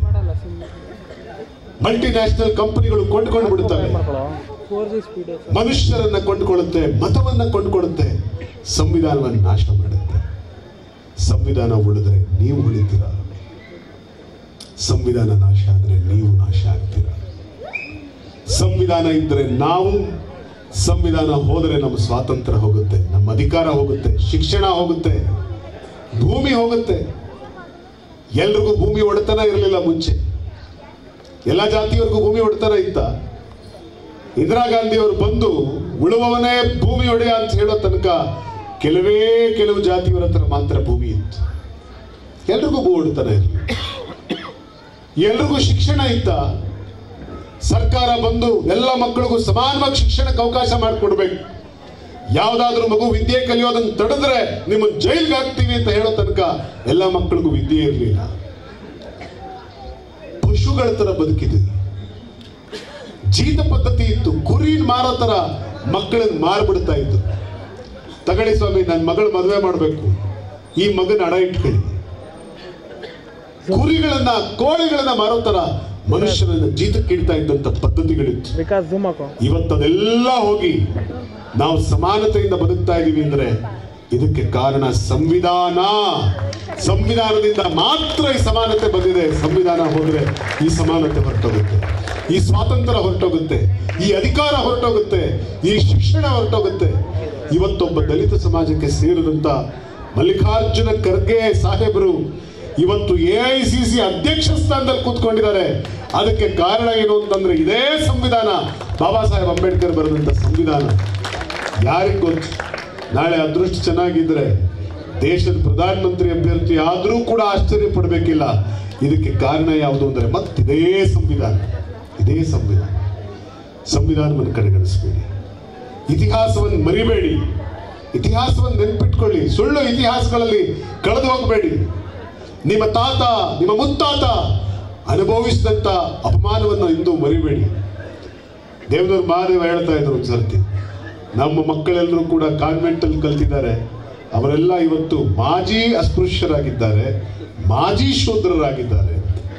ಮಲ್ಟಿ ನ್ಯಾಷನಲ್ ಕಂಪನಿಗಳು ಕೊಂಡುಕೊಂಡು ಬಿಡುತ್ತವೆ ಮಾಡ್ಕೊಳ್ಳೋ ಫೋರ್ ಜಿ ಸ್ಪೀಡ್ ಮನುಷ್ಯರನ್ನ ಕೊಂಡುಕೊಳ್ಳುತ್ತೆ ಮತವನ್ನ ಕೊಂಡುಕೊಳ್ಳುತ್ತೆ ಸಂವಿಧಾನವನ್ನು ನಾಶ ಮಾಡುತ್ತೆ ಸಂವಿಧಾನ ಉಳಿದ್ರೆ ನೀವು ಉಳಿತೀರ ಸಂವಿಧಾನ ನಾಶ ಆದ್ರೆ ನೀವು ನಾಶ ಆಗ್ತೀರ ಸಂವಿಧಾನ ಇದ್ರೆ ನಾವು ಸಂವಿಧಾನ ಹೋದರೆ ನಮ್ಮ ಸ್ವಾತಂತ್ರ್ಯ ಹೋಗುತ್ತೆ ನಮ್ಮ ಅಧಿಕಾರ ಹೋಗುತ್ತೆ ಶಿಕ್ಷಣ ಹೋಗುತ್ತೆ ಭೂಮಿ ಹೋಗುತ್ತೆ ಎಲ್ರಿಗೂ ಭೂಮಿ ಒಡೆತನ ಇರಲಿಲ್ಲ ಮುಂಚೆ ಎಲ್ಲ ಜಾತಿಯವರಿಗೂ ಭೂಮಿ ಒಡೆತನ ಇತ್ತ ಇಂದಿರಾ ಗಾಂಧಿ ಅವರು ಬಂದು ಉಳುವವನೇ ಭೂಮಿ ಒಡೆಯ ಅಂತ ಹೇಳೋ ತನಕ ಕೆಲವೇ ಕೆಲವು ಜಾತಿಯವರ ಹತ್ರ ಮಾತ್ರ ಭೂಮಿ ಇತ್ತು ಎಲ್ರಿಗೂ ಭೂ ಒಡೆತನ ಇರಲಿ ಎಲ್ರಿಗೂ ಶಿಕ್ಷಣ ಇತ್ತ ಸರ್ಕಾರ ಬಂದು ಎಲ್ಲ ಮಕ್ಕಳಿಗೂ ಸಮಾನವಾಗಿ ಶಿಕ್ಷಣಕ್ಕೆ ಅವಕಾಶ ಮಾಡಿಕೊಡ್ಬೇಕು ಯಾವ್ದಾದ್ರೂ ಮಗು ವಿದ್ಯೆ ಕಲಿಯೋದನ್ನ ತಡೆದ್ರೆ ನಿಮ್ಮ ಜೈಲ್ಗೆ ಹಾಕ್ತೀವಿ ಅಂತ ಹೇಳೋ ತನಕ ಎಲ್ಲ ಮಕ್ಕಳಿಗೂ ವಿದ್ಯೆ ಇರಲಿಲ್ಲ ಪಶುಗಳ ತರ ಬದುಕಿದ್ವಿ ಜೀತ ಪದ್ಧತಿ ಇತ್ತು ಕುರಿನ್ ಮಾರೋ ತರ ಮಕ್ಕಳನ್ನ ಮಾರ್ಬಿಡ್ತಾ ಇತ್ತು ತಗಳಿ ಸ್ವಾಮಿ ನನ್ನ ಮಗಳ ಮದುವೆ ಮಾಡಬೇಕು ಈ ಮಗನ ಅಡ ಇಟ್ಕೊಳ್ಳಿ ಕುರಿಗಳನ್ನ ಕೋಳಿಗಳನ್ನ ಮಾರೋ ತರ ಮನುಷ್ಯರನ್ನ ಜೀತಕ್ಕಿಡ್ತಾ ಇದ್ದಂತ ಪದ್ಧತಿಗಳಿತ್ತು ವಿಕಾಸ್ ಝೂಮ್ ಹಾಕೋ ಇವತ್ತದೆಲ್ಲ ಹೋಗಿ ನಾವು ಸಮಾನತೆಯಿಂದ ಬದುಕ್ತಾ ಇದೀವಿ ಅಂದ್ರೆ ಇದಕ್ಕೆ ಕಾರಣ ಸಂವಿಧಾನ ಸಂವಿಧಾನದಿಂದ ಮಾತ್ರ ಈ ಸಮಾನತೆ ಬಂದಿದೆ ಸಂವಿಧಾನ ಹೋದ್ರೆ ಈ ಸಮಾನತೆ ಹೊರಟೋಗುತ್ತೆ ಈ ಸ್ವಾತಂತ್ರ್ಯ ಹೊರಟೋಗುತ್ತೆ ಈ ಅಧಿಕಾರ ಹೊರಟೋಗುತ್ತೆ ಈ ಶಿಕ್ಷಣ ಹೊರಟೋಗುತ್ತೆ ಇವತ್ತೊಬ್ಬ ದಲಿತ ಸಮಾಜಕ್ಕೆ ಸೇರಿದಂತ ಮಲ್ಲಿಕಾರ್ಜುನ ಖರ್ಗೆ ಸಾಹೇಬರು ಇವತ್ತು ಎ ಐ ಸಿ ಸಿ ಅಧ್ಯಕ್ಷ ಸ್ಥಾನದಲ್ಲಿ ಕೂತ್ಕೊಂಡಿದ್ದಾರೆ ಅದಕ್ಕೆ ಕಾರಣ ಏನು ಅಂತಂದ್ರೆ ಇದೇ ಸಂವಿಧಾನ ಬಾಬಾ ಸಾಹೇಬ್ ಅಂಬೇಡ್ಕರ್ ಬರೆದಂತ ಸಂವಿಧಾನ ಯಾರಿಗ್ ಗೊತ್ತು ನಾಳೆ ಅದೃಷ್ಟ ಚೆನ್ನಾಗಿದ್ರೆ ದೇಶದ ಪ್ರಧಾನಮಂತ್ರಿ ಅಭ್ಯರ್ಥಿ ಆದರೂ ಕೂಡ ಆಶ್ಚರ್ಯ ಪಡಬೇಕಿಲ್ಲ ಇದಕ್ಕೆ ಕಾರಣ ಯಾವುದು ಅಂದ್ರೆ ಮತ್ತಿದೇ ಸಂವಿಧಾನ ಇದೇ ಸಂವಿಧಾನ ಸಂವಿಧಾನವನ್ನು ಕಡೆಗಣಿಸಬೇಡಿ ಇತಿಹಾಸವನ್ನು ಮರಿಬೇಡಿ ಇತಿಹಾಸವನ್ನು ನೆನಪಿಟ್ಕೊಳ್ಳಿ ಸುಳ್ಳು ಇತಿಹಾಸಗಳಲ್ಲಿ ಕಳೆದು ಹೋಗಬೇಡಿ ನಿಮ್ಮ ತಾತ ನಿಮ್ಮ ಮುತ್ತಾತ ಅನುಭವಿಸಿದಂತ ಅಪಮಾನವನ್ನು ಇಂದು ಮರಿಬೇಡಿ ದೇವದವ್ರ ಮಹಾದೇವ ಹೇಳ್ತಾ ಇದ್ರು ಒಂದು ಸರ್ತಿ ನಮ್ಮ ಮಕ್ಕಳೆಲ್ಲರೂ ಕೂಡ ಕಾನ್ವೆಂಟ್ ಅಲ್ಲಿ ಕಲ್ತಿದ್ದಾರೆ ಅವರೆಲ್ಲ ಇವತ್ತು ಮಾಜಿ ಅಸ್ಪೃಶ್ಯರಾಗಿದ್ದಾರೆ ಮಾಜಿ ಶೂದ್ರರಾಗಿದ್ದಾರೆ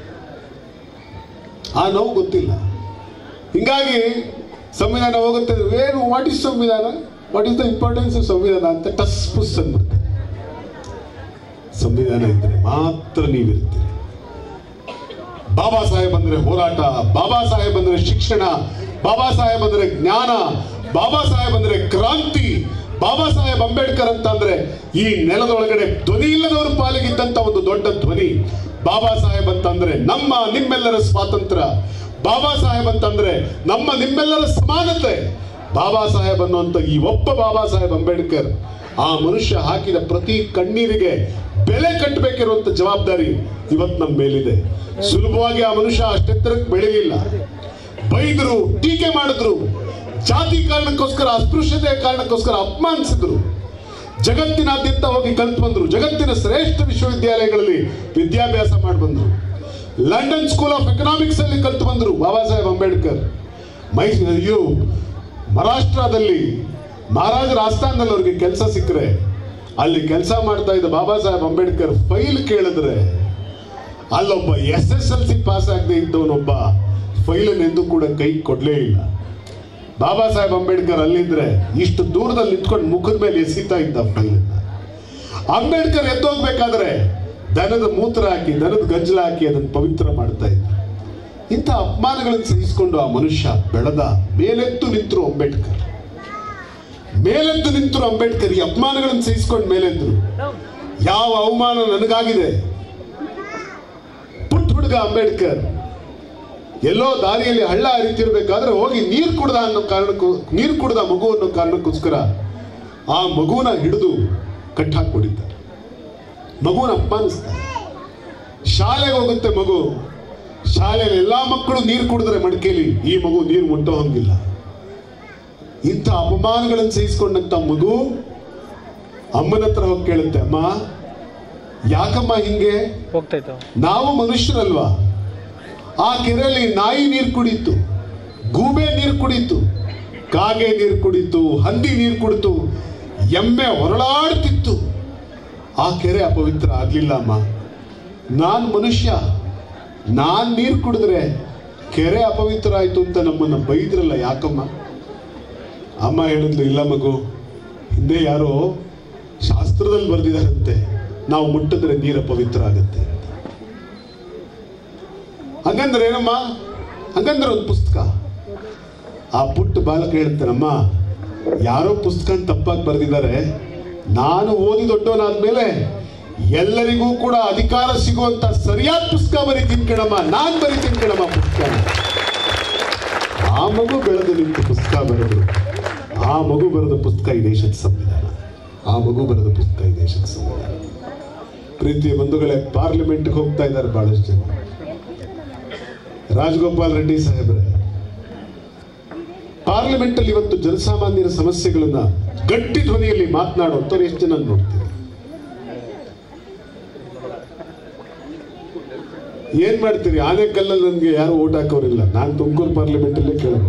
ಆ ನೋವು ಗೊತ್ತಿಲ್ಲ ಹಿಂಗಾಗಿ ಸಂವಿಧಾನ ಹೋಗುತ್ತೆ ಏನು ವಾಟ್ ಇಸ್ ಸಂವಿಧಾನ what is the importance of ಸಂವಿಧಾನ ಅಂತ ಟಸ್ ಪುಸ್ ಅಂದ್ಬಿಡ್ತಾರೆ ಸಂವಿಧಾನ ಇದ್ರೆ ಮಾತ್ರ ನೀವಿರ್ತೀರಿ ಬಾಬಾ ಸಾಹೇಬ್ ಅಂದ್ರೆ ಹೋರಾಟ ಬಾಬಾ ಸಾಹೇಬ್ ಅಂದ್ರೆ ಶಿಕ್ಷಣ ಬಾಬಾ ಸಾಹೇಬ್ ಅಂದ್ರೆ ಜ್ಞಾನ ಬಾಬಾ ಸಾಹೇಬ್ ಅಂದ್ರೆ ಕ್ರಾಂತಿ ಬಾಬಾ ಸಾಹೇಬ್ ಅಂಬೇಡ್ಕರ್ ಅಂತ ಅಂದ್ರೆ ಈ ನೆಲದೊಳಗಡೆ ಧ್ವನಿ ಇಲ್ಲದವರ ಪಾಲಿಗಿದ್ದಂತ ಒಂದು ದೊಡ್ಡ ಧ್ವನಿ ಬಾಬಾ ಸಾಹೇಬ್ ಅಂತಂದ್ರೆ ನಮ್ಮ ನಿಮ್ಮೆಲ್ಲರ ಸ್ವಾತಂತ್ರ್ಯ ಬಾಬಾ ಸಾಹೇಬ್ ಅಂತಂದ್ರೆ ನಮ್ಮ ನಿಮ್ಮೆಲ್ಲರ ಸಮಾನತೆ ಬಾಬಾ ಸಾಹೇಬ್ ಅನ್ನುವಂತ ಈ ಒಬ್ಬ ಬಾಬಾ ಸಾಹೇಬ್ ಅಂಬೇಡ್ಕರ್ ಆ ಮನುಷ್ಯ ಹಾಕಿದ ಪ್ರತಿ ಕಣ್ಣೀರಿಗೆ ಬೆಲೆ ಕಟ್ಟಬೇಕಿರುವಂತ ಜವಾಬ್ದಾರಿ ಇವತ್ತು ನಮ್ಮ ಮೇಲಿದೆ ಸುಲಭವಾಗಿ ಆ ಮನುಷ್ಯ ಅಷ್ಟೆತ್ತರಕ್ಕೆ ಬೆಳೆಯಲಿಲ್ಲ ಬೈದರು ಟೀಕೆ ಮಾಡಿದ್ರು ಜಾತಿ ಕಾರಣಕ್ಕೋಸ್ಕರ ಅಸ್ಪೃಶ್ಯತೆ ಕಾರಣಕ್ಕೋಸ್ಕರ ಅಪಮಾನಿಸಿದ್ರು ಜಗತ್ತಿನಾದ್ಯಂತ ಹೋಗಿ ಕಲ್ತು ಬಂದ್ರು ಜಗತ್ತಿನ ಶ್ರೇಷ್ಠ ವಿಶ್ವವಿದ್ಯಾಲಯಗಳಲ್ಲಿ ವಿದ್ಯಾಭ್ಯಾಸ ಮಾಡಿ ಬಂದ್ರು ಲಂಡನ್ ಸ್ಕೂಲ್ ಆಫ್ ಎಕನಾಮಿಕ್ಸ್ ಅಲ್ಲಿ ಕಲ್ತು ಬಂದ್ರು ಬಾಬಾ ಸಾಹೇಬ್ ಅಂಬೇಡ್ಕರ್ ಮೈಸೂರು ಇವು ಮಹಾರಾಷ್ಟ್ರದಲ್ಲಿ ಮಹಾರಾಜರ ಆಸ್ಥಾನದಲ್ಲಿ ಅವ್ರಿಗೆ ಕೆಲಸ ಸಿಕ್ಕರೆ ಅಲ್ಲಿ ಕೆಲಸ ಮಾಡ್ತಾ ಇದ್ದ ಬಾಬಾ ಸಾಹೇಬ್ ಅಂಬೇಡ್ಕರ್ ಫೈಲ್ ಕೇಳಿದ್ರೆ ಅಲ್ಲೊಬ್ಬ S S L C pass ಆಗದೆ ಇದ್ದವನೊಬ್ಬ ಫೈಲನ್ನು ಎಂದೂ ಕೂಡ ಕೈ ಕೊಡ್ಲೇ ಇಲ್ಲ ಬಾಬಾ ಸಾಹೇಬ್ ಅಂಬೇಡ್ಕರ್ ಅಲ್ಲಿದ್ರೆ ಇಷ್ಟು ದೂರದಲ್ಲಿ ನಿಂತ್ಕೊಂಡು ಮುಖದ ಮೇಲೆ ಎಸಿತಾ ಇದ್ದ ಫೈಲನ್ನ ಅಂಬೇಡ್ಕರ್ ಎದ್ದೋಗ್ಬೇಕಾದ್ರೆ ದನದ ಮೂತ್ರ ಹಾಕಿ ದನದ ಗಂಜಲ ಹಾಕಿ ಅದನ್ನು ಪವಿತ್ರ ಮಾಡ್ತಾ ಇದ್ದ ಇಂಥ ಅಪಮಾನಗಳನ್ನು ಸಹಿಸಿಕೊಂಡು ಆ ಮನುಷ್ಯ ಬೆಳೆದ ಮೇಲೆತ್ತು ನಿಂತರು ಅಂಬೇಡ್ಕರ್ ಮೇಲೆದ್ದು ನಿಂತರು ಅಂಬೇಡ್ಕರ್ ಈ ಅಪಮಾನಗಳನ್ನು ಸಹಿಸಿಕೊಂಡು ಮೇಲೆದ್ರು ಯಾವ ಅವಮಾನ ನನಗಾಗಿದೆ ಪುಟ್ಟ ಹುಡುಗ ಹುಡುಗ ಅಂಬೇಡ್ಕರ್ ಎಲ್ಲೋ ದಾರಿಯಲ್ಲಿ ಹಳ್ಳ ಹರಿತಿರ್ಬೇಕಾದ್ರೆ ಹೋಗಿ ನೀರು ಕುಡ್ದ ಅನ್ನೋ ಕಾರಣಕ್ಕೂ ನೀರು ಕುಡ್ದ ಮಗು ಅನ್ನೋ ಕಾರಣಕ್ಕೋಸ್ಕರ ಆ ಮಗುವನ್ನ ಹಿಡಿದು ಕಟ್ಟಾಕ್ಬಿಟ್ಟಿದ್ದಾರೆ ಮಗುವನ್ನ ಅಪಮಾನಿಸ್ತಾರೆ ಶಾಲೆಗೆ ಹೋಗುತ್ತೆ ಮಗು ಶಾಲೆಯಲ್ಲಿ ಎಲ್ಲಾ ಮಕ್ಕಳು ನೀರು ಕುಡಿದ್ರೆ ಮಡಿಕೆಲಿ ಈ ಮಗು ನೀರು ಮುಟ್ಟೋ ಹಂಗಿಲ್ಲ ಇಂಥ ಅಪಮಾನಗಳನ್ನು ಸಹಿಸ್ಕೊಂಡಂತ ಮಗು ಅಮ್ಮನ ಹತ್ರ ಹೋಗಿ ಕೇಳುತ್ತೆ ಅಮ್ಮ ಯಾಕಮ್ಮ ಹಿಂಗೆ ಹೋಗ್ತಾಯ್ತು ನಾವು ಮನುಷ್ಯರಲ್ವಾ ಆ ಕೆರೆಯಲ್ಲಿ ನಾಯಿ ನೀರು ಕುಡಿತು ಗೂಬೆ ನೀರು ಕುಡಿತು ಕಾಗೆ ನೀರು ಕುಡಿತು ಹಂದಿ ನೀರು ಕುಡಿತು ಎಮ್ಮೆ ಹೊರಳಾಡ್ತಿತ್ತು ಆ ಕೆರೆ ಅಪವಿತ್ರ ಆಗ್ಲಿಲ್ಲ ಅಮ್ಮ ನಾನ್ ಮನುಷ್ಯ ನಾನ್ ನೀರು ಕುಡಿದ್ರೆ ಕೆರೆ ಅಪವಿತ್ರ ಆಯ್ತು ಅಂತ ನಮ್ಮನ್ನ ಬೈದ್ರಲ್ಲ ಯಾಕಮ್ಮ ಅಮ್ಮ ಹೇಳಿದ್ಲು ಇಲ್ಲ ಮಗು ಹಿಂದೆ ಯಾರೋ ಶಾಸ್ತ್ರದಲ್ಲಿ ಬರೆದಿದ್ದಾರಂತೆ ನಾವು ಮುಟ್ಟಿದ್ರೆ ನೀರು ಅಪವಿತ್ರ ಆಗುತ್ತೆ ಅಂತ ಹಂಗಂದ್ರೆ ಏನಮ್ಮ ಹಂಗಂದ್ರೆ ಒಂದು ಪುಸ್ತಕ ಆ ಪುಟ್ಟ ಬಾಲಕ ಹೇಳ್ತಾನಮ್ಮ ಯಾರೋ ಪುಸ್ತಕ ತಪ್ಪಾಗಿ ಬರೆದಿದ್ದಾರೆ ನಾನು ಓದಿ ದೊಡ್ಡವನಾದ್ಮೇಲೆ ಎಲ್ಲರಿಗೂ ಕೂಡ ಅಧಿಕಾರ ಸಿಗುವಂತ ಸರಿಯಾದ ಪುಸ್ತಕ ಬರೀತೀನಿ ಕಣಮ್ಮ ನಾನ್ ಬರೀತೀನಿ ಕಣಮ್ಮ ಪುಸ್ತಕ ಆ ಮಗು ಬೆಳೆದು ನಿಂತು ಪುಸ್ತಕ ಬರೆದ್ರು ಆ ಮಗು ಬರೆದ ಪುಸ್ತಕ ಈ ದೇಶದ ಸಂವಿಧಾನ ಆ ಮಗು ಬರೆದ ಪುಸ್ತಕ ಈ ದೇಶದ ಸಂವಿಧಾನ ಪ್ರೀತಿಯ ಬಂಧುಗಳೇ ಪಾರ್ಲಿಮೆಂಟ್ಗೆ ಹೋಗ್ತಾ ಇದ್ದಾರೆ ಬಹಳಷ್ಟು ಜನ ರಾಜಗೋಪಾಲ್ ರೆಡ್ಡಿ ಸಾಹೇಬ್ರೆ ಪಾರ್ಲಿಮೆಂಟ್ ಅಲ್ಲಿ ಇವತ್ತು ಜನಸಾಮಾನ್ಯರ ಸಮಸ್ಯೆಗಳನ್ನ ಗಟ್ಟಿ ಧ್ವನಿಯಲ್ಲಿ ಮಾತನಾಡುವಂಥವ್ರು ಎಷ್ಟು ಜನ ನೋಡ್ತೀವಿ ಏನ್ ಮಾಡ್ತೀರಿ ಆನೆಕಲ್ಲಲ್ಲಿ ನನಗೆ ಯಾರು ಓಟ್ ಹಾಕೋರಿಲ್ಲ ನಾನು ತುಮಕೂರು ಪಾರ್ಲಿಮೆಂಟ್ ಅಲ್ಲೇ ಕೇಳಬೇಕು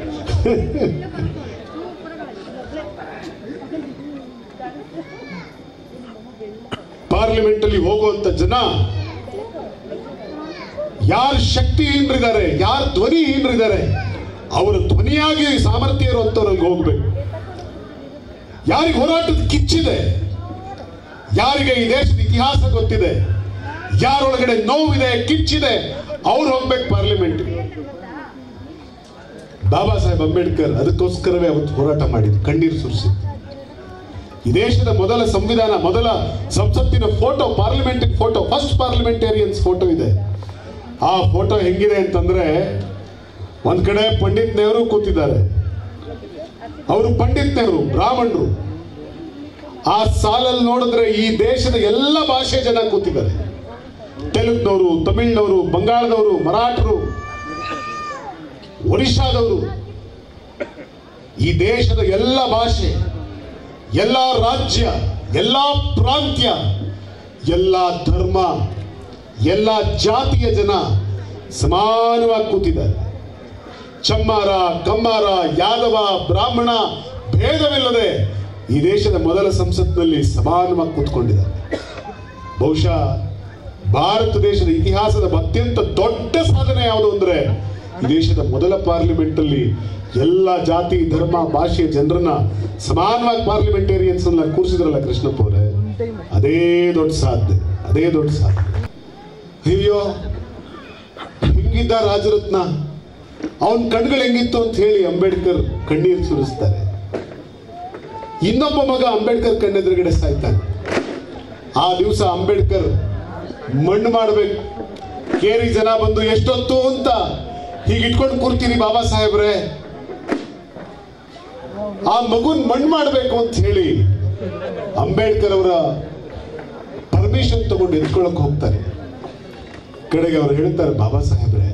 ಪಾರ್ಲಿಮೆಂಟ್ ಅಲ್ಲಿ ಹೋಗುವಂತ ಜನ ಯಾರು ಶಕ್ತಿಹೀನರಿದ್ದಾರೆ ಯಾರು ಧ್ವನಿಹೀನರಿದ್ದಾರೆ ಅವರ ಧ್ವನಿಯಾಗಿ ಸಾಮರ್ಥ್ಯ ಇರುವಂತವ್ರಲ್ಲಿ ಹೋಗ್ಬೇಕು ಯಾರಿಗೆ ಹೋರಾಟದ ಕಿಚ್ಚಿದೆ ಯಾರಿಗೆ ಈ ದೇಶದ ಇತಿಹಾಸ ಗೊತ್ತಿದೆ ಯಾರೊಳಗಡೆ ನೋವಿದೆ ಕಿಚ್ಚಿದೆ ಅವ್ರು ಹೋಗ್ಬೇಕು ಪಾರ್ಲಿಮೆಂಟ್ ಬಾಬಾ ಸಾಹೇಬ್ ಅಂಬೇಡ್ಕರ್ ಅದಕ್ಕೋಸ್ಕರವೇ ಅವತ್ತು ಹೋರಾಟ ಮಾಡಿದ್ರು ಕಣ್ಣೀರು ಸುರಿಸಿದ್ರು ಈ ದೇಶದ ಮೊದಲ ಸಂವಿಧಾನ ಮೊದಲ ಸಂಸತ್ತಿನ ಫೋಟೋ ಪಾರ್ಲಿಮೆಂಟ್ ಫೋಟೋ ಫಸ್ಟ್ ಪಾರ್ಲಿಮೆಂಟೇರಿಯನ್ಸ್ ಫೋಟೋ ಇದೆ ಆ ಫೋಟೋ ಹೆಂಗಿದೆ ಅಂತಂದ್ರೆ ಒಂದ್ ಕಡೆ ಪಂಡಿತ್ ನೆಹರು ಕೂತಿದ್ದಾರೆ ಅವರು ಪಂಡಿತ್ ನೆಹರು ಬ್ರಾಹ್ಮಣರು ಆ ಸಾಲಲ್ಲಿ ನೋಡಿದ್ರೆ ಈ ದೇಶದ ಎಲ್ಲ ಭಾಷೆ ಜನ ಕೂತಿದ್ದಾರೆ ತೆಲುಗ್ನವರು ತಮಿಳ್ನವರು ಬಂಗಾಳದವರು ಮರಾಠರು ಒರಿಸ್ಸಾದವರು ಈ ದೇಶದ ಎಲ್ಲ ಭಾಷೆ ಎಲ್ಲ ರಾಜ್ಯ ಎಲ್ಲ ಪ್ರಾಂತ್ಯ ಎಲ್ಲ ಧರ್ಮ ಎಲ್ಲ ಜಾತಿಯ ಜನ ಸಮಾನವಾಗಿ ಕೂತಿದ್ದಾರೆ ಚಮ್ಮಾರ ಕಮ್ಮಾರ ಯಾದವ ಬ್ರಾಹ್ಮಣ ಭೇದವಿಲ್ಲದೆ ಈ ದೇಶದ ಮೊದಲ ಸಂಸತ್ನಲ್ಲಿ ಸಮಾನವಾಗಿ ಕೂತ್ಕೊಂಡಿದ್ದಾರೆ ಬಹುಶಃ ಭಾರತ ದೇಶದ ಇತಿಹಾಸದ ಅತ್ಯಂತ ದೊಡ್ಡ ಸಾಧನೆ ಯಾವುದು ಅಂದ್ರೆ ಈ ದೇಶದ ಮೊದಲ ಪಾರ್ಲಿಮೆಂಟ್ ಅಲ್ಲಿ ಎಲ್ಲ ಜಾತಿ ಧರ್ಮ ಭಾಷೆಯ ಜನರನ್ನ ಸಮಾನವಾಗಿ ಪಾರ್ಲಿಮೆಂಟೇರಿಯನ್ಸ್ ಅನ್ನ ಕೂರಿಸಿದ್ರಲ್ಲ ಕೃಷ್ಣಪ್ಪ ಅವರೇ ಅದೇ ದೊಡ್ಡ ಸಾಧನೆ ಅದೇ ದೊಡ್ಡ ಸಾಧನೆ ಅಯ್ಯೋ ಹಿಂಗಿದ್ದ ರಾಜರತ್ನ ಅವನ್ ಕಣ್ಗಳು ಹೆಂಗಿತ್ತು ಅಂತ ಹೇಳಿ ಅಂಬೇಡ್ಕರ್ ಕಣ್ಣೀರು ಸುರಿಸ್ತಾರೆ ಇನ್ನೊಬ್ಬ ಮಗ ಅಂಬೇಡ್ಕರ್ ಕಣ್ಣೆದುರುಗಡೆ ಸಾಯ್ತಾನೆ ಆ ದಿವಸ ಅಂಬೇಡ್ಕರ್ ಮಣ್ಣು ಮಾಡಬೇಕು ಕೇರಿ ಜನ ಬಂದು ಎಷ್ಟೊತ್ತು ಅಂತ ಹೀಗೆ ಇಟ್ಕೊಂಡು ಕೂರ್ತೀನಿ ಬಾಬಾ ಸಾಹೇಬ್ರೆ ಆ ಮಗುನ್ ಮಣ್ಣು ಮಾಡಬೇಕು ಅಂತ ಹೇಳಿ ಅಂಬೇಡ್ಕರ್ ಅವರ ಪರ್ಮಿಷನ್ ತಗೊಂಡು ಎತ್ಕೊಳಕ್ ಹೋಗ್ತಾರೆ ಕಡೆಗೆ ಅವ್ರು ಹೇಳ್ತಾರೆ ಬಾಬಾ ಸಾಹೇಬ್ರೆ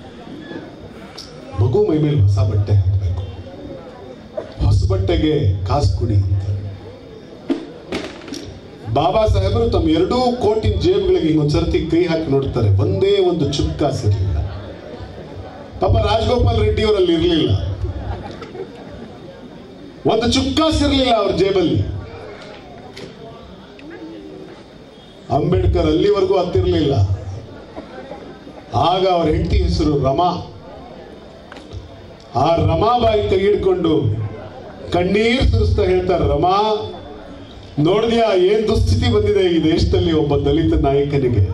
ಮಗು ಮೈ ಮೇಲೆ ಹೊಸ ಬಟ್ಟೆ ಹಾಕಬೇಕು ಹೊಸ ಬಟ್ಟೆಗೆ ಕಾಸು ಕೊಡಿ ಅಂತ ಬಾಬಾ ಸಾಹೇಬರು ತಮ್ಮ ಎರಡೂ ಕೋಟಿನ ಜೇಬುಗಳಿಗೆ ಹಿಂಗೊಂದ್ ಸರ್ತಿ ಕೈ ಹಾಕಿ ನೋಡ್ತಾರೆ ಒಂದೇ ಒಂದು ಚುಕ್ ಕಾಸು ಇರಲಿಲ್ಲ ಪಾಪ ರಾಜಗೋಪಾಲ್ ರೆಡ್ಡಿ ಅವರಲ್ಲಿ ಇರಲಿಲ್ಲ ಒಂದು ಚುಕ್ಕಾಸ್ ಇರಲಿಲ್ಲ ಅವ್ರ ಜೇಬಲ್ಲಿ ಅಂಬೇಡ್ಕರ್ ಅಲ್ಲಿವರೆಗೂ ಹತ್ತಿರಲಿಲ್ಲ ಆಗ ಅವ್ರ ಹೆಂಡತಿ ಹೆಸರು ರಮಾ ಆ ರಮಾಬಾಯಿ ಕೈ ಹಿಡ್ಕೊಂಡು ಕಣ್ಣೀರ್ ಸುರಿಸ್ತಾ ಹೇಳ್ತಾರೆ ರಮಾ ನೋಡಿದ್ಯಾ ಏನ್ ದುಸ್ಥಿತಿ ಬಂದಿದೆ ಈ ದೇಶದಲ್ಲಿ ಒಬ್ಬ ದಲಿತ ನಾಯಕನಿಗೆ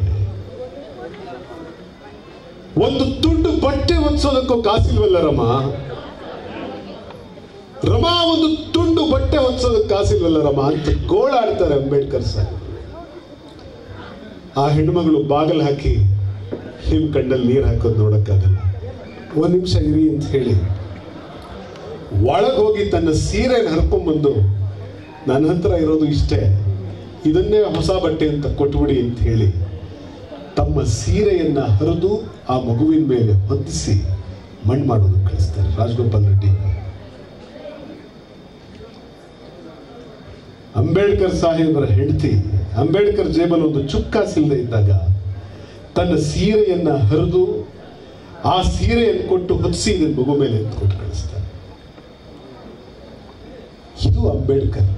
ಒಂದು ತುಂಡು ಬಟ್ಟೆ ಹೊತ್ಸೋದಕ್ಕೂ ಕಾಸಿಲ್ವಲ್ಲ ರಮಾ ರಮಾ ಒಂದು ತುಂಡು ಬಟ್ಟೆ ಹೊತ್ಸೋದಕ್ಕೆ ಕಾಸಿಲ್ವಲ್ಲ ರಮಾ ಅಂತ ಗೋಳಾಡ್ತಾರೆ ಅಂಬೇಡ್ಕರ್ ಸರ್ ಆ ಹೆಣ್ಮಗಳು ಬಾಗಲ್ ಹಾಕಿ ನಿಮ್ಮ ಕಣ್ಣಲ್ಲಿ ನೀರು ಹಾಕೋದು ನೋಡೋಕ್ಕಾಗಲ್ಲ ಒಂದು ನಿಮಿಷ ಇರಿ ಅಂತ ಹೇಳಿ ಒಳಗೆ ಹೋಗಿ ತನ್ನ ಸೀರೆನ ಹರ್ಕೊಂಡ್ಬಂದು ನನ್ನ ಹತ್ರ ಇರೋದು ಇಷ್ಟೇ ಇದನ್ನೇ ಹೊಸ ಬಟ್ಟೆ ಅಂತ ಕೊಟ್ಬಿಡಿ ಅಂತ ಹೇಳಿ ತಮ್ಮ ಸೀರೆಯನ್ನ ಹರಿದು ಆ ಮಗುವಿನ ಮೇಲೆ ಹೊತ್ತಿಸಿ ಮಣ್ಣು ಮಾಡೋದು ಕಳಿಸ್ತಾರೆ ರಾಜಗೋಪಾಲ್ ರೆಡ್ಡಿ ಅಂಬೇಡ್ಕರ್ ಸಾಹೇಬರ ಹೆಂಡತಿ ಅಂಬೇಡ್ಕರ್ ಜೇಬಲ್ ಒಂದು ಚುಕ್ಕಾಸಿಲ್ಲದೆ ಇದ್ದಾಗ ತನ್ನ ಸೀರೆಯನ್ನ ಹರಿದು ಆ ಸೀರೆಯನ್ನು ಕೊಟ್ಟು ಹೊತ್ತಿಸಿ ಇದನ್ನ ಮಗು ಮೇಲೆ ಅಂತ ಕೊಟ್ಟು ಕಳಿಸ್ತಾರೆ ಇದು ಅಂಬೇಡ್ಕರ್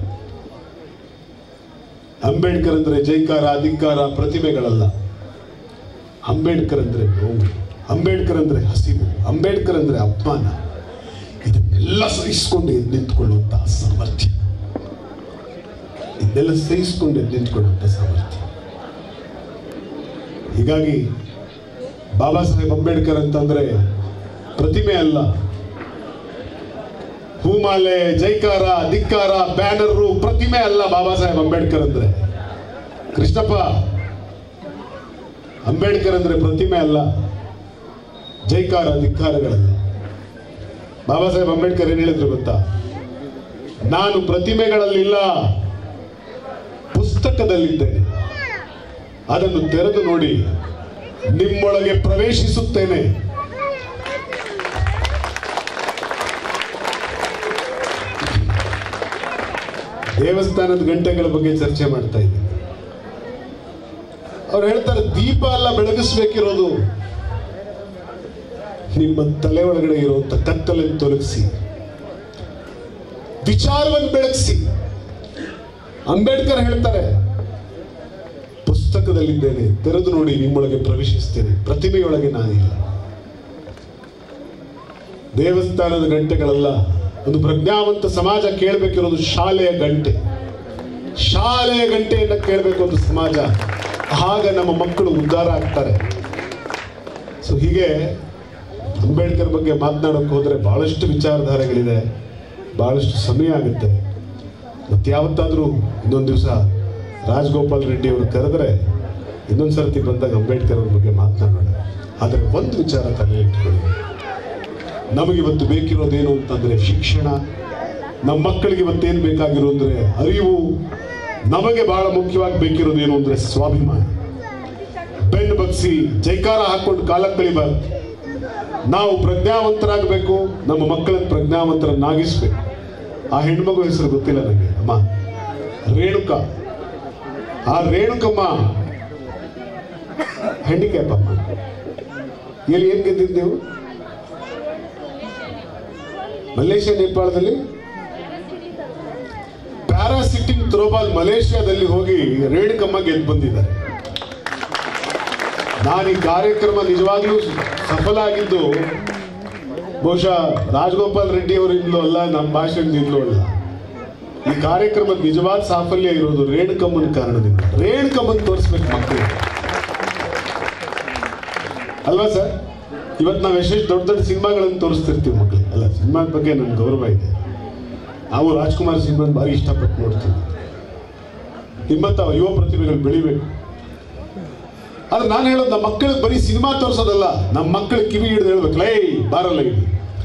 ಅಂಬೇಡ್ಕರ್ ಅಂದ್ರೆ ಜೈಕಾರ ಅಧಿಕಾರ ಪ್ರತಿಭೆಗಳಲ್ಲ ಅಂಬೇಡ್ಕರ್ ಅಂದ್ರೆ ನೋವು ಅಂಬೇಡ್ಕರ್ ಅಂದ್ರೆ ಹಸಿವು ಅಂಬೇಡ್ಕರ್ ಅಂದ್ರೆ ಅಪಮಾನ ಇದನ್ನೆಲ್ಲ ಸಹಿಸಿಕೊಂಡು ಎದ್ದು ನಿಂತ್ಕೊಳ್ಳುವಂತಹ ಸಾಮರ್ಥ್ಯ ಇದನ್ನೆಲ್ಲ ಸಹಿಸಿಕೊಂಡು ಎದ್ದು ನಿಂತ್ಕೊಳ್ಳುವಂಥ ಸಾಮರ್ಥ್ಯ ಹೀಗಾಗಿ ಬಾಬಾ ಸಾಹೇಬ್ ಅಂಬೇಡ್ಕರ್ ಅಂತಂದ್ರೆ ಪ್ರತಿಮೆ ಅಲ್ಲ ಹೂಮಾಲೆ ಜೈಕಾರ ಧಿಕ್ಕಾರ ಬ್ಯಾನರು ಪ್ರತಿಮೆ ಅಲ್ಲ ಬಾಬಾ ಸಾಹೇಬ್ ಅಂಬೇಡ್ಕರ್ ಅಂದ್ರೆ ಕೃಷ್ಣಪ್ಪ ಅಂಬೇಡ್ಕರ್ ಅಂದ್ರೆ ಪ್ರತಿಮೆ ಅಲ್ಲ ಜೈಕಾರ ಧಿಕ್ಕಾರಗಳಲ್ಲ ಬಾಬಾ ಸಾಹೇಬ್ ಅಂಬೇಡ್ಕರ್ ಏನ್ ಹೇಳಿದ್ರು ಗೊತ್ತಾ ನಾನು ಪ್ರತಿಮೆಗಳಲ್ಲಿಲ್ಲ ಪುಸ್ತಕದಲ್ಲಿದ್ದೇನೆ ಅದನ್ನು ತೆರೆದು ನೋಡಿ ನಿಮ್ಮೊಳಗೆ ಪ್ರವೇಶಿಸುತ್ತೇನೆ ದೇವಸ್ಥಾನದ ಗಂಟೆಗಳ ಬಗ್ಗೆ ಚರ್ಚೆ ಮಾಡ್ತಾ ಇದ್ದೀನಿ ಅವ್ರು ಹೇಳ್ತಾರೆ ದೀಪ ಎಲ್ಲ ಬೆಳಗಿಸ್ಬೇಕಿರೋದು ನಿಮ್ಮ ತಲೆ ಒಳಗಡೆ ಇರುವಂತ ಕತ್ತಲನ್ನು ತೊಲಗಿಸಿ ವಿಚಾರವನ್ನು ಬೆಳಗಿಸಿ ಅಂಬೇಡ್ಕರ್ ಹೇಳ್ತಾರೆ ಪುಸ್ತಕದಲ್ಲಿದ್ದೇನೆ ತೆರೆದು ನೋಡಿ ನಿಮ್ಮೊಳಗೆ ಪ್ರವೇಶಿಸ್ತೇನೆ ಪ್ರತಿಮೆಯೊಳಗೆ ನಾನಿಲ್ಲ ದೇವಸ್ಥಾನದ ಗಂಟೆಗಳಲ್ಲ ಒಂದು ಪ್ರಜ್ಞಾವಂತ ಸಮಾಜ ಕೇಳಬೇಕಿರೋದು ಶಾಲೆಯ ಗಂಟೆ ಶಾಲೆಯ ಗಂಟೆಯನ್ನ ಕೇಳಬೇಕು ಒಂದು ಸಮಾಜ ಆಗ ನಮ್ಮ ಮಕ್ಕಳು ಉದ್ಧಾರ ಆಗ್ತಾರೆ ಸೊ ಹೀಗೆ ಅಂಬೇಡ್ಕರ್ ಬಗ್ಗೆ ಮಾತನಾಡೋಕೆ ಹೋದ್ರೆ ಬಹಳಷ್ಟು ವಿಚಾರಧಾರೆಗಳಿದೆ ಬಹಳಷ್ಟು ಸಮಯ ಆಗುತ್ತೆ ಮತ್ತೆ ಯಾವತ್ತಾದರೂ ಇನ್ನೊಂದು ದಿವಸ ರಾಜಗೋಪಾಲ್ ರೆಡ್ಡಿ ಅವರು ಕರೆದ್ರೆ ಇನ್ನೊಂದು ಸರ್ತಿ ಬಂದಾಗ ಅಂಬೇಡ್ಕರ್ ಅವ್ರ ಬಗ್ಗೆ ಮಾತನಾಡೋಣ ಆದರೆ ಒಂದು ವಿಚಾರ ತಲೆ ಇಟ್ಕೊಳ್ಳಿ ನಮಗಿವತ್ತು ಬೇಕಿರೋದೇನು ಅಂತಂದ್ರೆ ಶಿಕ್ಷಣ ನಮ್ಮ ಮಕ್ಕಳಿಗೆ ಇವತ್ತೇನು ಬೇಕಾಗಿರೋ ಅಂದ್ರೆ ಅರಿವು ನಮಗೆ ಬಹಳ ಮುಖ್ಯವಾಗಿ ಬೇಕಿರೋದೇನು ಅಂದ್ರೆ ಸ್ವಾಭಿಮಾನ ಬೆನ್ನು ಬಗ್ಸಿ ಜೈಕಾರ ಹಾಕೊಂಡು ಕಾಲ ಕಳಿಬಾರ್ದು ನಾವು ಪ್ರಜ್ಞಾವಂತರಾಗಬೇಕು ನಮ್ಮ ಮಕ್ಕಳನ್ನು ಪ್ರಜ್ಞಾವಂತರನ್ನಾಗಿಸ್ಬೇಕು ಆ ಹೆಣ್ಮಗು ಹೆಸರು ಗೊತ್ತಿಲ್ಲ ನನಗೆ ಅಮ್ಮ ರೇಣುಕಾ ಆ ರೇಣುಕಮ್ಮ ಹ್ಯಾಂಡಿಕ್ಯಾಪ್ ಅಮ್ಮ ಎಲ್ಲಿ ಏನ್ ಗೆದ್ದಿದ್ದು ನೀವು ಮಲೇಷ್ಯಾ ನೇಪಾಳದಲ್ಲಿ ಪ್ಯಾರಾಸಿಟಿಂಗ್ ಥ್ರೋಬಾಲ್ ಮಲೇಷ್ಯಾದಲ್ಲಿ ಹೋಗಿ ರೇಣುಕಮ್ಮ ಗೆದ್ದು ಬಂದಿದ್ದಾರೆ ನಾನು ಈ ಕಾರ್ಯಕ್ರಮ ನಿಜವಾಗ್ಲೂ ಸಫಲ ಆಗಿದ್ದು ಬಹುಶಃ ರಾಜಗೋಪಾಲ್ ರೆಡ್ಡಿ ಅವರಿಂದಲೂ ಅಲ್ಲ ನಮ್ಮ ಭಾಷಣದಿಂದಲೂ ಅಲ್ಲ ಈ ಕಾರ್ಯಕ್ರಮದ ನಿಜವಾದ ಸಾಫಲ್ಯ ಇರೋದು ರೇಣುಕಮ್ಮನ ಕಾರಣದಿಂದ ರೇಣುಕಮ್ಮನ್ ತೋರಿಸ್ಬೇಕು ಮಕ್ಕಳು ಅಲ್ವಾ ಸರ್ ಇವತ್ತು ನಾವು ಎಷ್ಟೆಷ್ಟು ದೊಡ್ಡ ದೊಡ್ಡ ಸಿನಿಮಾಗಳನ್ನು ತೋರಿಸ್ತಿರ್ತೀವಿ ಮಕ್ಕಳಿಗೆ ಅಲ್ಲ ಸಿನಿಮಾದ ಬಗ್ಗೆ ನನ್ಗೆ ಗೌರವ ಇದೆ ನಾವು ರಾಜ್ಕುಮಾರ್ ಸಿನಿಮಾನ ಭಾರಿ ಇಷ್ಟಪಟ್ಟು ನೋಡ್ತೀವಿ ನಿಮ್ಮಂತ ಯುವ ಪ್ರತಿಭೆಗಳು ಬೆಳಿಬೇಕು ಆದ್ರೆ ನಾನು ಹೇಳೋದು ನಮ್ಮ ಮಕ್ಕಳಿಗೆ ಬರೀ ಸಿನಿಮಾ ತೋರಿಸೋದಲ್ಲ ನಮ್ಮ ಮಕ್ಕಳಿಗೆ ಕಿವಿ ಹಿಡಿದು ಹೇಳ್ಬೇಕು ಲೈ ಬಾರಲ್ಲ ಇಲ್ಲಿ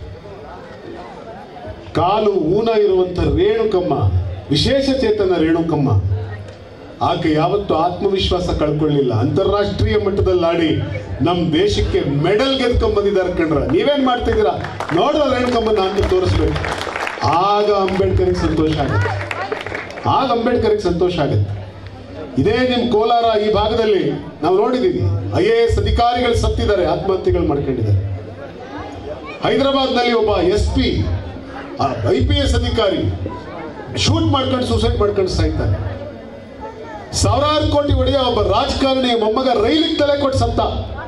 ಕಾಲು ಊನ ಇರುವಂತ ರೇಣುಕಮ್ಮ ವಿಶೇಷ ಚೇತನ ರೇಣುಕಮ್ಮ ಆಕೆ ಯಾವತ್ತೂ ಆತ್ಮವಿಶ್ವಾಸ ಕಳ್ಕೊಳ್ಳಿಲ್ಲ ಅಂತಾರಾಷ್ಟ್ರೀಯ ಮಟ್ಟದಲ್ಲಿ ಆಡಿ ನಮ್ಮ ದೇಶಕ್ಕೆ ಮೆಡಲ್ ಗೆದ್ಕೊಂಡ್ ಬಂದಿದ್ದಾರೆ ಕಣ್ರ ನೀವೇನ್ ಮಾಡ್ತಿದ್ದೀರಾ ನೋಡುವ ರೇಣುಕಮ್ಮನ ಅಂತ ತೋರಿಸ್ಬೇಕು ಆಗ ಅಂಬೇಡ್ಕರ್ಗೆ ಸಂತೋಷ ಆಗುತ್ತೆ ಆಗ ಅಂಬೇಡ್ಕರ್ಗೆ ಸಂತೋಷ ಆಗುತ್ತೆ ಇದೇ ನಿಮ್ ಕೋಲಾರ ಈ ಭಾಗದಲ್ಲಿ ನಾವು ನೋಡಿದೀವಿ ಐ ಎ ಎಸ್ ಅಧಿಕಾರಿಗಳು ಸತ್ತಿದ್ದಾರೆ ಆತ್ಮಹತ್ಯೆಗಳು ಮಾಡ್ಕೊಂಡಿದ್ದಾರೆ ಹೈದರಾಬಾದ್ನಲ್ಲಿ ಒಬ್ಬ S P I P S ಅಧಿಕಾರಿ ಶೂಟ್ ಮಾಡ್ಕೊಂಡು ಸೂಸೈಡ್ ಮಾಡ್ಕೊಂಡು ಸಾಯ್ತಾನೆ ಸಾವಿರಾರು ಕೋಟಿ ಒಡೆಯ ಒಬ್ಬ ರಾಜಕಾರಣಿ ಮೊಮ್ಮಗ ರೈಲಿಗೆ ತಲೆ ಕೊಟ್ಟು ಸತ್ತ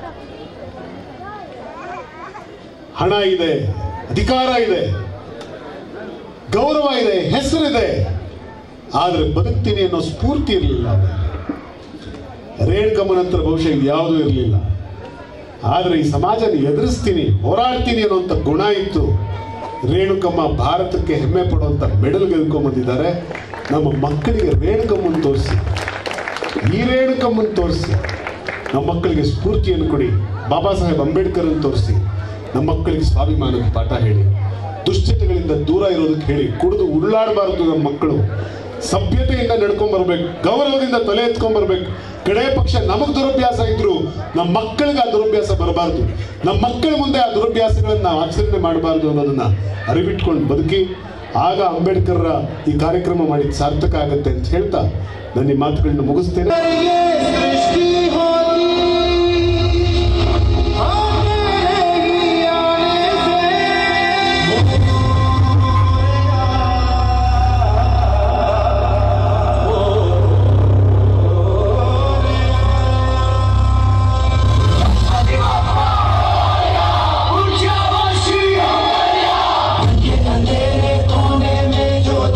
ಹಣ ಇದೆ ಅಧಿಕಾರ ಇದೆ ಗೌರವ ಇದೆ ಹೆಸರಿದೆ ಆದ್ರೆ ಬದುಕ್ತೀನಿ ಅನ್ನೋ ಸ್ಫೂರ್ತಿ ಇರಲಿಲ್ಲ ರೇಣುಕಮ್ಮನ ಹತ್ರ ಬಹುಶಃ ಯಾವುದೂ ಇರಲಿಲ್ಲ ಆದ್ರೆ ಈ ಸಮಾಜನ ಎದುರಿಸ್ತೀನಿ ಹೋರಾಡ್ತೀನಿ ಅನ್ನೋಂಥ ಗುಣ ಇತ್ತು ರೇಣುಕಮ್ಮ ಭಾರತಕ್ಕೆ ಹೆಮ್ಮೆ ಪಡುವಂತ ಮೆಡಲ್ ಗೆದ್ಕೊಂಡ್ಬಂದಿದ್ದಾರೆ ನಮ್ಮ ಮಕ್ಕಳಿಗೆ ರೇಣುಕಮ್ಮನ್ ತೋರಿಸಿ ಈ ರೇಣುಕಮ್ಮನ್ ತೋರಿಸಿ ನಮ್ಮ ಮಕ್ಕಳಿಗೆ ಸ್ಫೂರ್ತಿಯನ್ನು ಕೊಡಿ ಬಾಬಾ ಸಾಹೇಬ್ ಅಂಬೇಡ್ಕರ್ ಅಂತ ತೋರಿಸಿ ನಮ್ಮ ಮಕ್ಕಳಿಗೆ ಸ್ವಾಭಿಮಾನದ ಪಾಠ ಹೇಳಿ ದುಶ್ಚಟಗಳಿಂದ ದೂರ ಇರೋದಕ್ಕೆ ಹೇಳಿ ಕುಡಿದು ಉರುಳಾಡಬಾರದು ನಮ್ಮ ಮಕ್ಕಳು ಸಭ್ಯತೆಯಿಂದ ನಡ್ಕೊಂಡ್ ಬರ್ಬೇಕು ಗೌರವದಿಂದ ತಲೆ ಎತ್ಕೊಂಡ್ ಬರ್ಬೇಕು ಕಡೆ ಪಕ್ಷ ನಮಗ್ ದುರಭ್ಯಾಸ ಇದ್ರು ನಮ್ಮ ಮಕ್ಕಳಿಗೆ ಆ ದುರಭ್ಯಾಸ ಬರಬಾರ್ದು ನಮ್ಮ ಮಕ್ಕಳ ಮುಂದೆ ಆ ದುರಭ್ಯಾಸಗಳನ್ನ ನಾವು ಆಚರಣೆ ಮಾಡಬಾರ್ದು ಅನ್ನೋದನ್ನ ಅರಿವಿಟ್ಕೊಂಡು ಬದುಕಿ ಆಗ ಅಂಬೇಡ್ಕರ್ರ ಈ ಕಾರ್ಯಕ್ರಮ ಮಾಡಿದ ಸಾರ್ಥಕ ಆಗುತ್ತೆ ಅಂತ ಹೇಳ್ತಾ ನನ್ನ ಈ ಮಾತುಗಳನ್ನ ಮುಗಿಸ್ತೇನೆ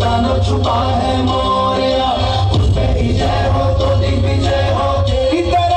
छुपा है मोरिया उस पे ही जय हो तो दिग्विजय हो इधर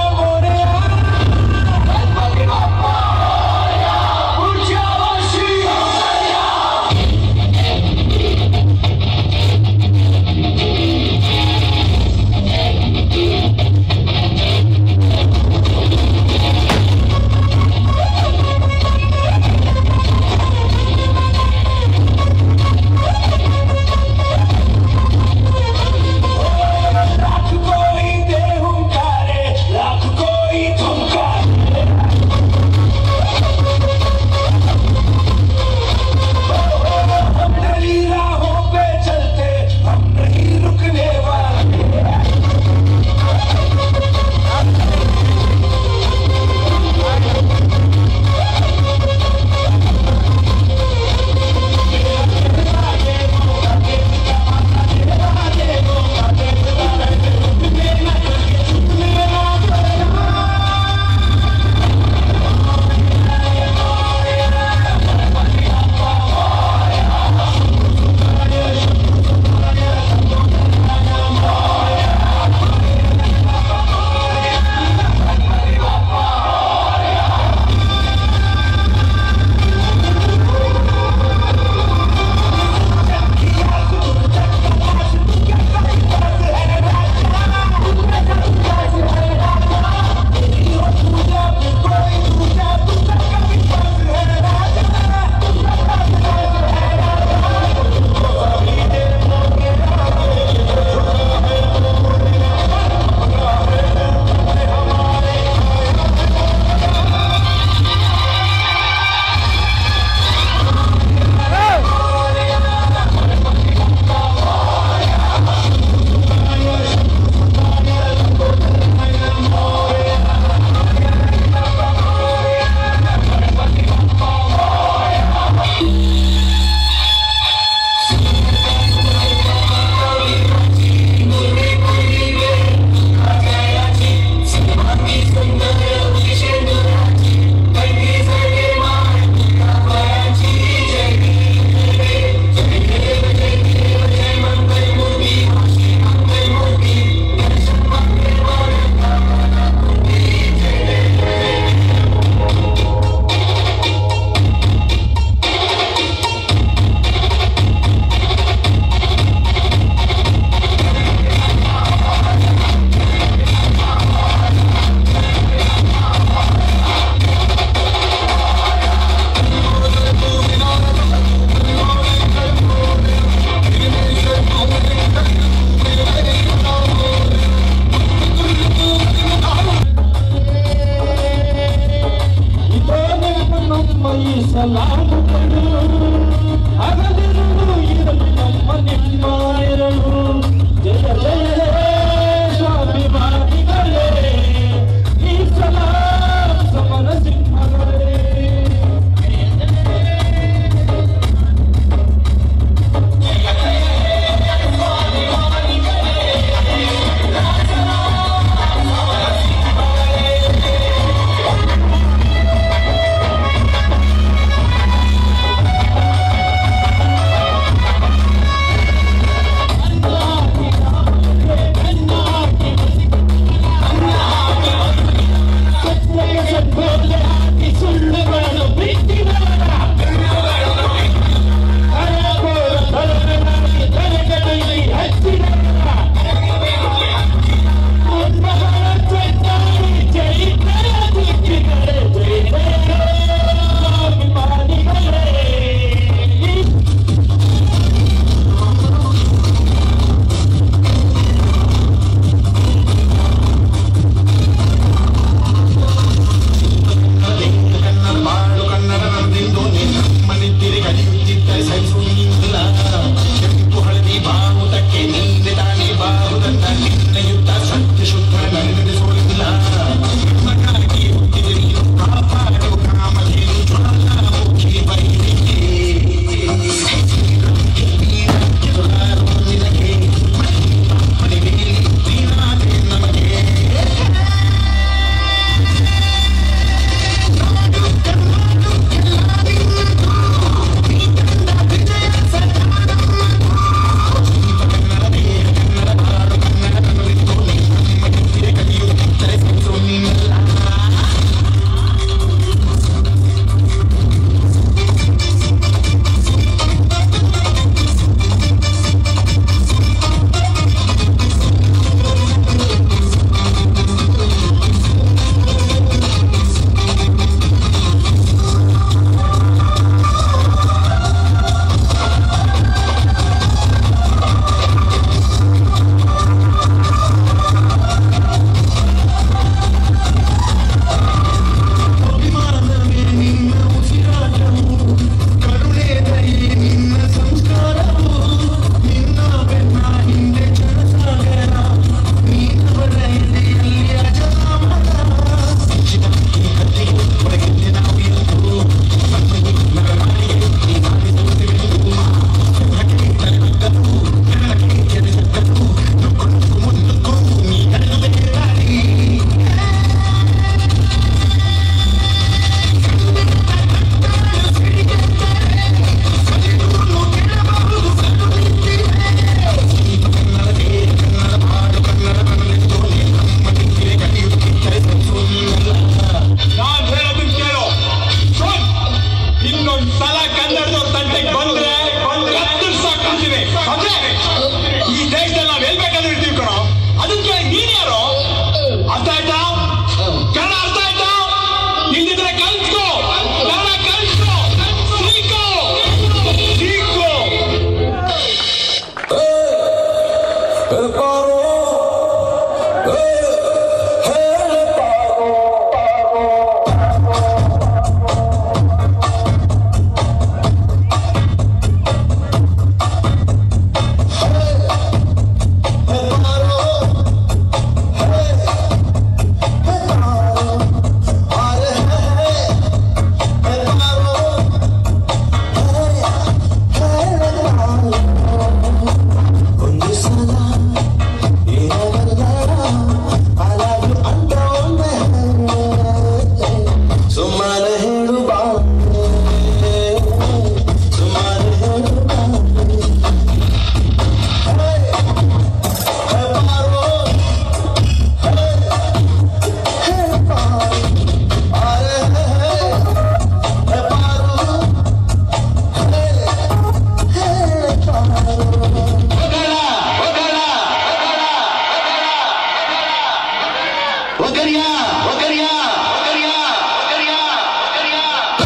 ಒಗರಿಯಾ ಒಗರಿಯಾ ಒಗರಿಯಾ ಒಗರಿಯಾ ಒಗರಿಯಾ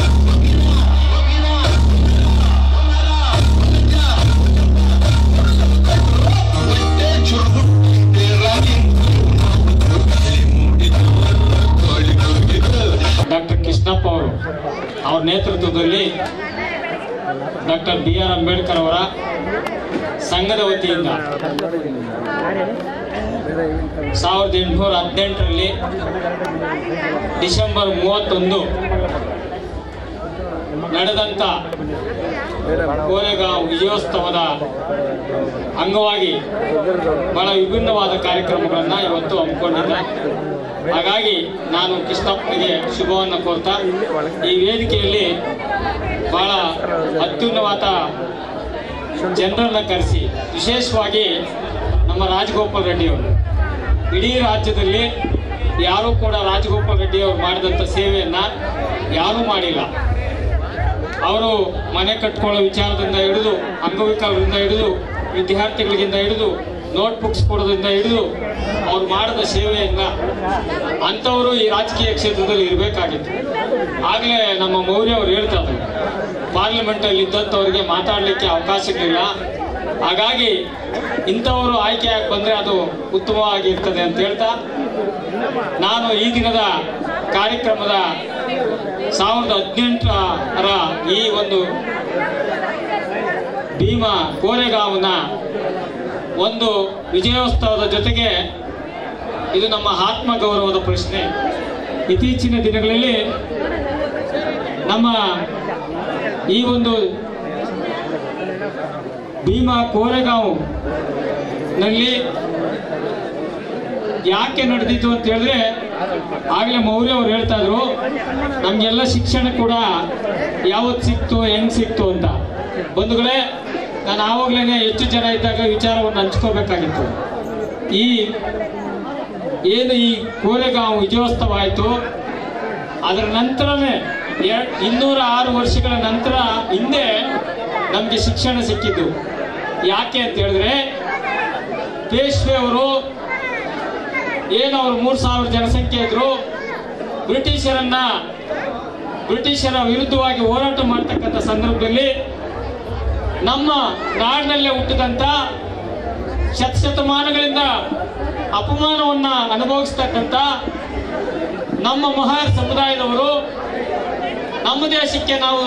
ಡಾಕ್ಟರ್ ಕೃಷ್ಣಪ್ಪ ಅವರು ಅವ್ರ ನೇತೃತ್ವದಲ್ಲಿ ಡಾಕ್ಟರ್ ಬಿ ಆರ್ ಅಂಬೇಡ್ಕರ್ ಅವರ ಸಂಘದ ವತಿಯಿಂದ ಸಾವಿರದ ಎಂಟುನೂರ ಹದಿನೆಂಟರಲ್ಲಿ ಡಿಸೆಂಬರ್ ಮೂವತ್ತೊಂದು ನಡೆದಂಥ ಕೋರೆಗಾಂವ್ ವಿಜಯೋತ್ಸವದ ಅಂಗವಾಗಿ ಬಹಳ ವಿಭಿನ್ನವಾದ ಕಾರ್ಯಕ್ರಮಗಳನ್ನು ಇವತ್ತು ಹಮ್ಮಿಕೊಂಡಿದ್ದೆ ಹಾಗಾಗಿ ನಾನು ಕೃಷ್ಣಪ್ಪನಿಗೆ ಶುಭವನ್ನು ಕೋರ್ತಾ ಈ ವೇದಿಕೆಯಲ್ಲಿ ಬಹಳ ಅತ್ಯುನ್ನವಾದ ಜನರನ್ನ ಕರೆಸಿ ವಿಶೇಷವಾಗಿ ನಮ್ಮ ರಾಜಗೋಪಾಲ್ ರೆಡ್ಡಿ ಅವರು ಇಡೀ ರಾಜ್ಯದಲ್ಲಿ ಯಾರೂ ಕೂಡ ರಾಜಗೋಪಾಲ್ ರೆಡ್ಡಿ ಅವರು ಮಾಡಿದಂಥ ಸೇವೆಯನ್ನು ಯಾರೂ ಮಾಡಿಲ್ಲ ಅವರು ಮನೆ ಕಟ್ಕೊಳ್ಳೋ ವಿಚಾರದಿಂದ ಹಿಡಿದು ಅಂಗವಿಕಲರಿಂದ ಹಿಡಿದು ವಿದ್ಯಾರ್ಥಿಗಳಿಂದ ಹಿಡಿದು ನೋಟ್ ಬುಕ್ಸ್ ಕೊಡೋದ್ರಿಂದ ಹಿಡಿದು ಅವ್ರು ಮಾಡಿದ ಸೇವೆಯಿಂದ ಅಂಥವರು ಈ ರಾಜಕೀಯ ಕ್ಷೇತ್ರದಲ್ಲಿ ಇರಬೇಕಾಗಿತ್ತು ಆಗಲೇ ನಮ್ಮ ಮೌರ್ಯ ಅವರು ಹೇಳ್ತಾ ಇದ್ರು ಪಾರ್ಲಿಮೆಂಟಲ್ಲಿ ಇದ್ದಂಥವ್ರಿಗೆ ಮಾತಾಡಲಿಕ್ಕೆ ಅವಕಾಶಗಳಿಲ್ಲ ಹಾಗಾಗಿ ಇಂಥವರು ಆಯ್ಕೆಯಾಗಿ ಬಂದರೆ ಅದು ಉತ್ತಮವಾಗಿರ್ತದೆ ಅಂತ ಹೇಳ್ತಾ ನಾನು ಈ ದಿನದ ಕಾರ್ಯಕ್ರಮದ ಸಾವಿರದ ಹದಿನೆಂಟರ ಈ ಒಂದು ಭೀಮಾ ಕೋರೆಗಾಂವ್ನ ಒಂದು ವಿಜಯೋತ್ಸವದ ಜೊತೆಗೆ ಇದು ನಮ್ಮ ಆತ್ಮ ಗೌರವದ ಪ್ರಶ್ನೆ ಇತ್ತೀಚಿನ ದಿನಗಳಲ್ಲಿ ನಮ್ಮ ಈ ಒಂದು ಭೀಮಾ ಕೋರೆಗಾಂವ್ ನಲ್ಲಿ ಯಾಕೆ ನಡೆದಿತ್ತು ಅಂತ ಹೇಳಿದ್ರೆ ಆಗಲೇ ಮೌರ್ಯ ಅವ್ರು ಹೇಳ್ತಾ ಇದ್ರು ನಮಗೆಲ್ಲ ಶಿಕ್ಷಣ ಕೂಡ ಯಾವತ್ತು ಸಿಕ್ತು ಹೆಂಗ್ ಸಿಕ್ತು ಅಂತ ಬಂಧುಗಳೇ ನಾನು ಆವಾಗಲೇ ಹೆಚ್ಚು ಜನ ಇದ್ದಾಗ ವಿಚಾರವನ್ನು ಹಂಚ್ಕೋಬೇಕಾಗಿತ್ತು ಈ ಏನು ಈ ಕೋರೆಗಾಂವ್ ವಿಜಯೋತ್ಸವ ಆಯಿತು ಅದರ ನಂತರನೇ ಎರ್- ಇನ್ನೂರ ಆರು ವರ್ಷಗಳ ನಂತರ ಹಿಂದೆ ನಮಗೆ ಶಿಕ್ಷಣ ಸಿಕ್ಕಿದ್ದು ಯಾಕೆ ಅಂತ ಹೇಳಿದ್ರೆ ಪೇಶ್ವೆ ಅವರು ಏನು ಅವರು ಮೂರು ಸಾವಿರ ಜನಸಂಖ್ಯೆ ಇದ್ರು ಬ್ರಿಟಿಷರನ್ನ ಬ್ರಿಟಿಷರ ವಿರುದ್ಧವಾಗಿ ಹೋರಾಟ ಮಾಡ್ತಕ್ಕಂಥ ಸಂದರ್ಭದಲ್ಲಿ ನಮ್ಮ ನಾಡಿನಲ್ಲೇ ಹುಟ್ಟಿದಂಥ ಶತಶತಮಾನಗಳಿಂದ ಅಪಮಾನವನ್ನ ಅನುಭವಿಸ್ತಕ್ಕಂಥ ನಮ್ಮ ಮಹಾರ್ ಸಮುದಾಯದವರು ನಮ್ಮ ದೇಶಕ್ಕೆ ನಾವು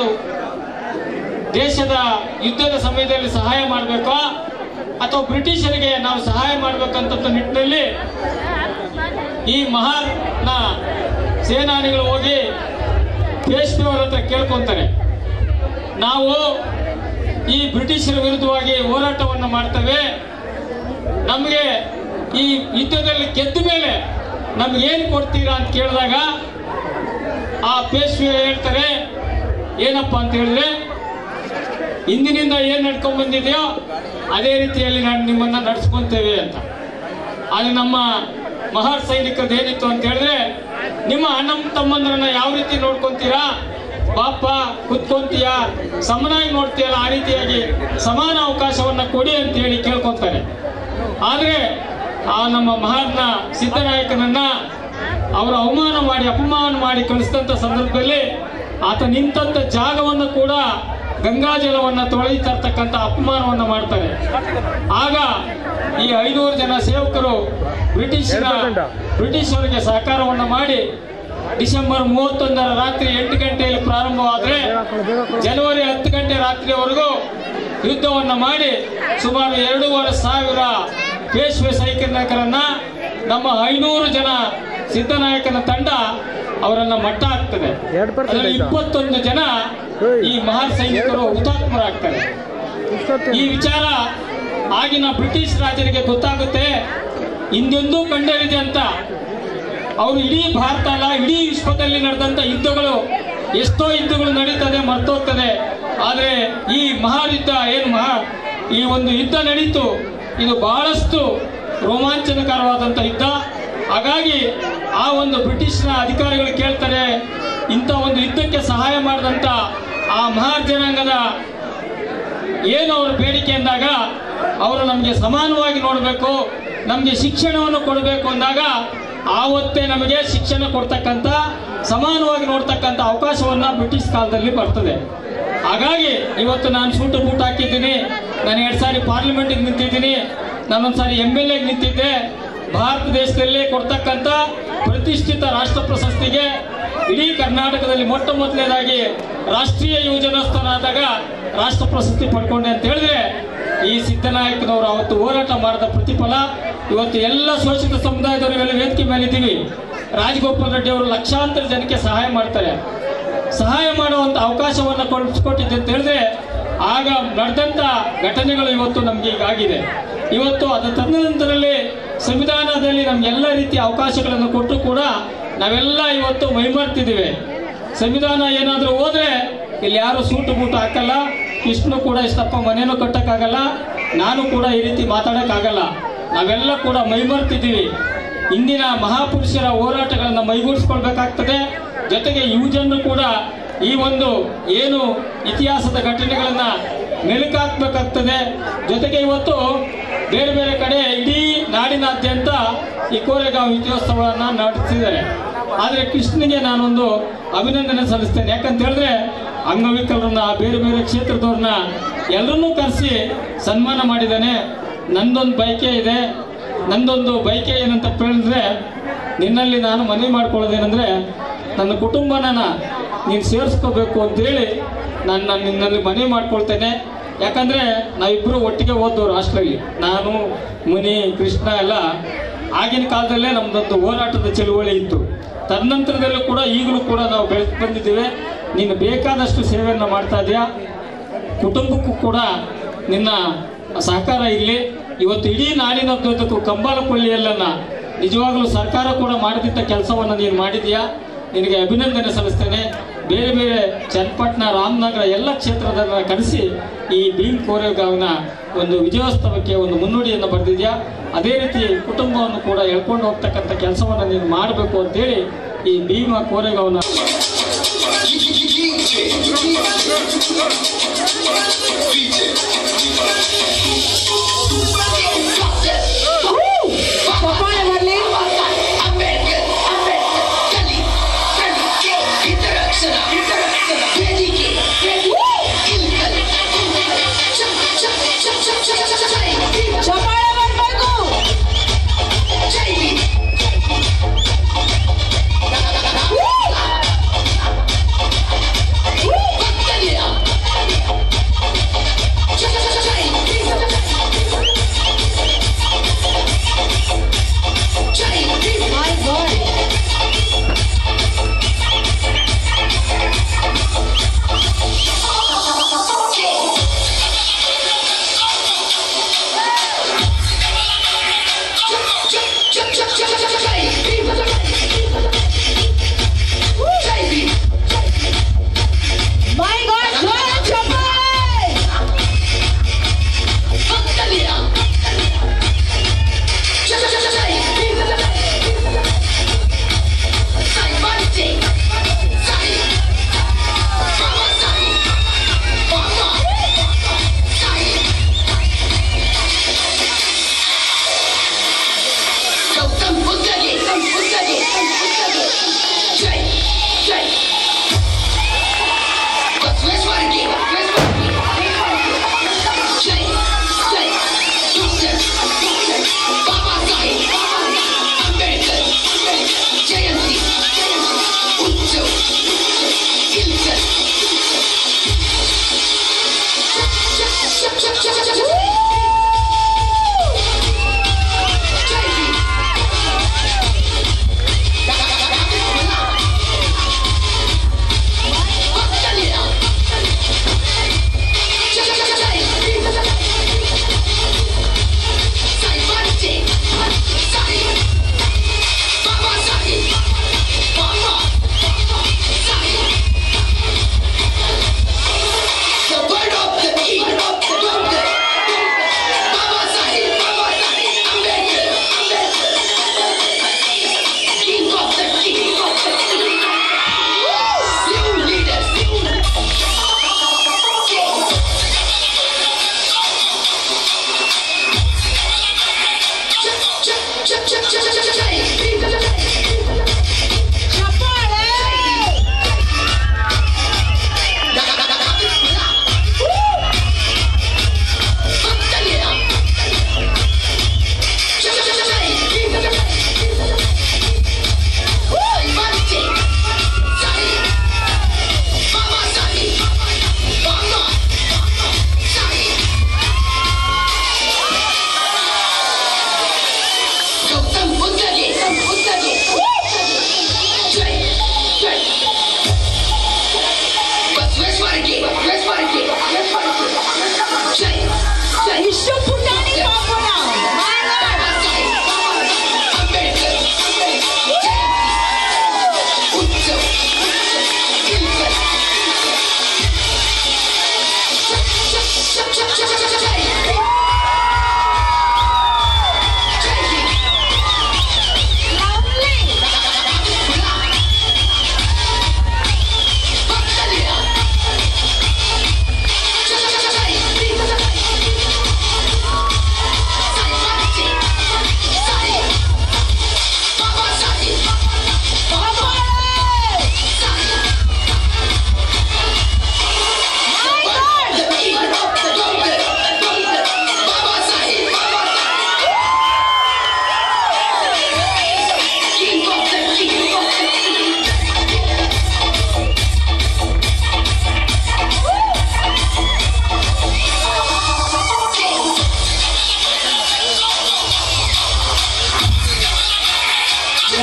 ದೇಶದ ಯುದ್ಧದ ಸಮಯದಲ್ಲಿ ಸಹಾಯ ಮಾಡಬೇಕಾ ಅಥವಾ ಬ್ರಿಟಿಷರಿಗೆ ನಾವು ಸಹಾಯ ಮಾಡಬೇಕಂತ ನಿಟ್ಟಿನಲ್ಲಿ ಈ ಮಹಾನ್ನ ಸೇನಾನಿಗಳು ಹೋಗಿ ಪೇಶ್ವೆಯವರ ಹತ್ರ ಕೇಳ್ಕೊಂತಾರೆ ನಾವು ಈ ಬ್ರಿಟಿಷರ ವಿರುದ್ಧವಾಗಿ ಹೋರಾಟವನ್ನು ಮಾಡ್ತೇವೆ ನಮಗೆ ಈ ಯುದ್ಧದಲ್ಲಿ ಗೆದ್ದ ಮೇಲೆ ನಮ್ಗೇನು ಕೊಡ್ತೀರಾ ಅಂತ ಕೇಳಿದಾಗ ಆ ಪೇಶ್ವೆ ಹೇಳ್ತಾರೆ ಏನಪ್ಪ ಅಂತ ಹೇಳಿದ್ರೆ ಇಂದಿನಿಂದ ಏನು ನಡ್ಕೊಂಡ್ ಬಂದಿದೆಯೋ ಅದೇ ರೀತಿಯಲ್ಲಿ ನಾನು ನಿಮ್ಮನ್ನ ನಡ್ಸ್ಕೊಂತೇವೆ ಅಂತ ಅದು ನಮ್ಮ ಮಹಾರ್ ಸೈನಿಕರದ್ದು ಏನಿತ್ತು ಅಂತ ಹೇಳಿದ್ರೆ ನಿಮ್ಮ ಅಣ್ಣ ತಮ್ಮಂದ್ರನ್ನ ಯಾವ ರೀತಿ ನೋಡ್ಕೊಂತೀರಾ ಪಾಪ ಕುತ್ಕೊಂತೀಯ ಸಮನಾಗಿ ನೋಡ್ತೀಯಲ್ಲ ಆ ರೀತಿಯಾಗಿ ಸಮಾನ ಅವಕಾಶವನ್ನ ಕೊಡಿ ಅಂತ ಹೇಳಿ ಕೇಳ್ಕೊಂತಾರೆ ಆದ್ರೆ ಆ ನಮ್ಮ ಮಹಾತ್ಮ ಸಿದ್ದನಾಯಕನನ್ನ ಅವರು ಅವಮಾನ ಮಾಡಿ ಅಪಮಾನ ಮಾಡಿ ಕಳಿಸಿದಂಥ ಸಂದರ್ಭದಲ್ಲಿ ಆತ ನಿಂತಂತ ಜಾಗವನ್ನು ಕೂಡ ಗಂಗಾಜಲವನ್ನ ತೊಳೆಯುತ್ತಾ ಇರ್ತಕ್ಕಂಥ ಅಪಮಾನವನ್ನ ಮಾಡ್ತಾರೆ ಆಗ ಈ ಐನೂರು ಜನ ಸೇವಕರು ಬ್ರಿಟಿಷರ ಬ್ರಿಟಿಷರಿಗೆ ಸಹಕಾರವನ್ನು ಮಾಡಿ ಡಿಸೆಂಬರ್ ಮೂವತ್ತೊಂದರ ರಾತ್ರಿ ಎಂಟು ಗಂಟೆಯಲ್ಲಿ ಪ್ರಾರಂಭವಾದರೆ ಜನವರಿ ಹತ್ತು ಗಂಟೆ ರಾತ್ರಿಯವರೆಗೂ ಯುದ್ಧವನ್ನು ಮಾಡಿ ಸುಮಾರು ಎರಡೂವರೆ ಸಾವಿರ ಪೇಶ್ವೆ ಸೈನಿಕರನ್ನ ನಮ್ಮ ಐನೂರು ಜನ ಸಿದ್ದನಾಯಕನ ತಂಡ ಅವರನ್ನ ಮಟ್ಟ ಹಾಕ್ತದೆ ಅದರಲ್ಲಿ ಇಪ್ಪತ್ತೊಂದು ಜನ ಈ ಮಹಾನ್ ಸೈನಿಕರು ಹುತಾತ್ಮರಾಗ್ತಾರೆ ಈ ವಿಚಾರ ಆಗಿನ ಬ್ರಿಟಿಷ್ ರಾಜರಿಗೆ ಗೊತ್ತಾಗುತ್ತೆ ಹಿಂದೆಂದೂ ಕಂಡರಿದೆ ಅಂತ ಅವರು ಇಡೀ ಭಾರತ ಅಲ್ಲ ಇಡೀ ವಿಶ್ವದಲ್ಲಿ ನಡೆದಂತ ಯುದ್ಧಗಳು ಎಷ್ಟೋ ಯುದ್ಧಗಳು ನಡೀತದೆ ಮರ್ತೋಗ್ತದೆ ಆದರೆ ಈ ಮಹಾಯುದ್ಧ ಏನು ಮಹಾ ಈ ಒಂದು ಯುದ್ಧ ನಡೀತು ಇದು ಬಹಳಷ್ಟು ರೋಮಾಂಚನಕರವಾದಂಥ ಯುದ್ಧ ಹಾಗಾಗಿ ಆ ಒಂದು ಬ್ರಿಟಿಷ್ನ ಅಧಿಕಾರಿಗಳು ಕೇಳ್ತಾರೆ ಇಂಥ ಒಂದು ಯುದ್ಧಕ್ಕೆ ಸಹಾಯ ಮಾಡಿದಂಥ ಆ ಮಹಾರ್ ಜನಾಂಗದ ಏನು ಅವ್ರ ಬೇಡಿಕೆ ಅಂದಾಗ ಅವರು ನಮಗೆ ಸಮಾನವಾಗಿ ನೋಡಬೇಕು ನಮಗೆ ಶಿಕ್ಷಣವನ್ನು ಕೊಡಬೇಕು ಅಂದಾಗ ಆವತ್ತೇ ನಮಗೆ ಶಿಕ್ಷಣ ಕೊಡ್ತಕ್ಕಂಥ ಸಮಾನವಾಗಿ ನೋಡ್ತಕ್ಕಂಥ ಅವಕಾಶವನ್ನ ಬ್ರಿಟಿಷ್ ಕಾಲದಲ್ಲಿ ಬರ್ತದೆ ಹಾಗಾಗಿ ಇವತ್ತು ನಾನು ಸೂಟು ಬೂಟ್ ಹಾಕಿದ್ದೀನಿ ನಾನು ಎರಡು ಸಾರಿ ಪಾರ್ಲಿಮೆಂಟಿಗೆ ನಿಂತಿದ್ದೀನಿ ನಾನೊಂದು ಸಾರಿ ಎಮ್ ಎಲ್ ಎಗೆ ನಿಂತಿದ್ದೆ ಭಾರತ ದೇಶದಲ್ಲಿ ಕೊಡ್ತಕ್ಕಂಥ ಪ್ರತಿಷ್ಠಿತ ರಾಷ್ಟ್ರ ಪ್ರಶಸ್ತಿಗೆ ಇಡೀ ಕರ್ನಾಟಕದಲ್ಲಿ ಮೊಟ್ಟ ಮೊದಲನೇದಾಗಿ ರಾಷ್ಟ್ರೀಯ ಯುವಜನೋತ್ಸವನಾದಾಗ ರಾಷ್ಟ್ರ ಪ್ರಶಸ್ತಿ ಪಡ್ಕೊಂಡೆ ಅಂತ ಹೇಳಿದ್ರೆ ಈ ಸಿದ್ದನಾಯಕನವರು ಅವತ್ತು ಹೋರಾಟ ಮಾಡಿದ ಪ್ರತಿಫಲ ಇವತ್ತು ಎಲ್ಲ ಶೋಷಿತ ಸಮುದಾಯದವರಿಗೆಲ್ಲ ವೇದಿಕೆ ಮೇಲಿದ್ದೀವಿ ರಾಜಗೋಪಾಲ್ ರೆಡ್ಡಿ ಅವರು ಲಕ್ಷಾಂತರ ಜನಕ್ಕೆ ಸಹಾಯ ಮಾಡ್ತಾರೆ ಸಹಾಯ ಮಾಡುವಂಥ ಅವಕಾಶವನ್ನು ಕೊಡಿಸ್ಕೊಟ್ಟಿದ್ದೆ ಅಂತ ಹೇಳಿದ್ರೆ ಆಗ ನಡೆದಂಥ ಘಟನೆಗಳು ಇವತ್ತು ನಮಗೆ ಈಗ ಆಗಿದೆ ಇವತ್ತು ಅದು ತದನಂತರದಲ್ಲಿ ಸಂವಿಧಾನದಲ್ಲಿ ನಮ್ಗೆಲ್ಲ ರೀತಿಯ ಅವಕಾಶಗಳನ್ನು ಕೊಟ್ಟು ಕೂಡ ನಾವೆಲ್ಲ ಇವತ್ತು ಮೈಮರ್ತಿದ್ದೀವಿ ಸಂವಿಧಾನ ಏನಾದರೂ ಹೋದ್ರೆ ಇಲ್ಲಿ ಯಾರು ಸೂಟು ಬೂಟು ಹಾಕಲ್ಲ ಇಷ್ಟು ಕೂಡ ಇಷ್ಟಪ್ಪ ಮನೇನೂ ಕಟ್ಟಕ್ಕಾಗಲ್ಲ ನಾನು ಕೂಡ ಈ ರೀತಿ ಮಾತಾಡೋಕ್ಕಾಗಲ್ಲ ನಾವೆಲ್ಲ ಕೂಡ ಮೈಮರ್ತಿದ್ದೀವಿ ಇಂದಿನ ಮಹಾಪುರುಷರ ಹೋರಾಟಗಳನ್ನು ಮೈಗೂಡಿಸ್ಕೊಳ್ಬೇಕಾಗ್ತದೆ ಜೊತೆಗೆ ಯುವಜನರು ಕೂಡ ಈ ಒಂದು ಏನು ಇತಿಹಾಸದ ಘಟನೆಗಳನ್ನು ಮೆಲುಕಾಕ್ಬೇಕಾಗ್ತದೆ ಜೊತೆಗೆ ಇವತ್ತು ಬೇರೆ ಬೇರೆ ಕಡೆ ಇಡೀ ನಾಡಿನಾದ್ಯಂತ ಈ ಕೋರೆಗಾಂವ್ ವಿಜಯೋತ್ಸವವನ್ನು ನಡೆಸಿದ್ದಾರೆ ಆದರೆ ಕೃಷ್ಣನಿಗೆ ನಾನೊಂದು ಅಭಿನಂದನೆ ಸಲ್ಲಿಸ್ತೇನೆ ಯಾಕಂತ ಹೇಳಿದ್ರೆ ಅಂಗವಿಕಲರನ್ನ ಬೇರೆ ಬೇರೆ ಕ್ಷೇತ್ರದವ್ರನ್ನ ಎಲ್ಲರನ್ನೂ ಕರೆಸಿ ಸನ್ಮಾನ ಮಾಡಿದ್ದಾನೆ ನಂದೊಂದು ಬಯಕೆ ಇದೆ ನಂದೊಂದು ಬಯಕೆ ಏನಂತ ಹೇಳಿದ್ರೆ ನಿನ್ನಲ್ಲಿ ನಾನು ಮನವಿ ಮಾಡ್ಕೊಳ್ಳೋದೇನೆಂದ್ರೆ ನನ್ನ ಕುಟುಂಬನ ನೀನು ಸೇರಿಸ್ಕೋಬೇಕು ಅಂತೇಳಿ ನಾನು ನಾನು ನಿನ್ನಲ್ಲಿ ಮನವಿ ಮಾಡ್ಕೊಳ್ತೇನೆ ಯಾಕಂದರೆ ನಾವಿಬ್ಬರು ಒಟ್ಟಿಗೆ ಓದೋರು ಹಾಸ್ಟೆಲಲ್ಲಿ ನಾನು ಮುನಿ ಕೃಷ್ಣ ಎಲ್ಲ ಆಗಿನ ಕಾಲದಲ್ಲೇ ನಮ್ಮದೊಂದು ಹೋರಾಟದ ಚಳುವಳಿ ಇತ್ತು ತದನಂತರದಲ್ಲೂ ಕೂಡ ಈಗಲೂ ಕೂಡ ನಾವು ಬೆಳೆದು ಬಂದಿದ್ದೇವೆ ನೀನು ಬೇಕಾದಷ್ಟು ಸೇವೆಯನ್ನು ಮಾಡ್ತಾ ಇದೆಯಾ ಕುಟುಂಬಕ್ಕೂ ಕೂಡ ನಿನ್ನ ಸಹಕಾರ ಇರಲಿ ಇವತ್ತು ಇಡೀ ನಾಡಿನದ್ದಕ್ಕೂ ಕಂಬಾಲಪಳ್ಳಿಯಲ್ಲನ್ನ ನಿಜವಾಗಲೂ ಸರ್ಕಾರ ಕೂಡ ಮಾಡದಿದ್ದ ಕೆಲಸವನ್ನು ನೀನು ಮಾಡಿದೀಯಾ ನಿನಗೆ ಅಭಿನಂದನೆ ಸಲ್ಲಿಸ್ತೇನೆ ಬೇರೆ ಬೇರೆ ಚನ್ನಪಟ್ಟಣ ರಾಮನಗರ ಎಲ್ಲ ಕ್ಷೇತ್ರದನ್ನ ಕರೆಸಿ ಈ ಭೀಮ್ ಕೋರೆಗಾವ್ನ ಒಂದು ವಿಜಯೋತ್ಸವಕ್ಕೆ ಒಂದು ಮುನ್ನುಡಿಯನ್ನು ಬರೆದಿದ್ಯಾ ಅದೇ ರೀತಿ ಕುಟುಂಬವನ್ನು ಕೂಡ ಎಳ್ಕೊಂಡು ಹೋಗ್ತಕ್ಕಂಥ ಕೆಲಸವನ್ನು ನೀನು ಮಾಡಬೇಕು ಅಂತೇಳಿ ಈ ಭೀಮ ಕೋರೆಗಾವ್ನ ಚಪ್ಪಾಳೆ ಬರ್ಲಿ ಚಪ್ಪಾಳೆ ಬರ್ಬೇಕು Yeah.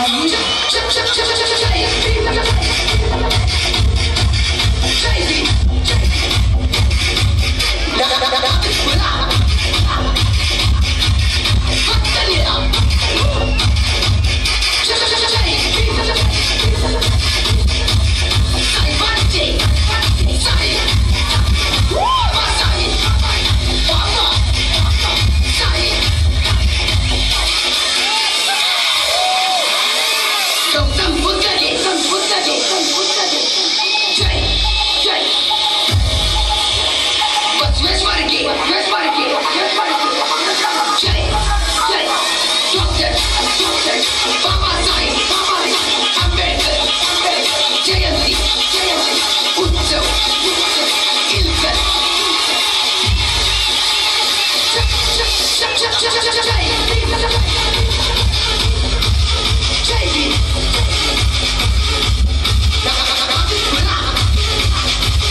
ಜಯಂತಿ ಜಯಂತಿ ಉತ್ಸವ ಇಲ್ಕ ಜೈ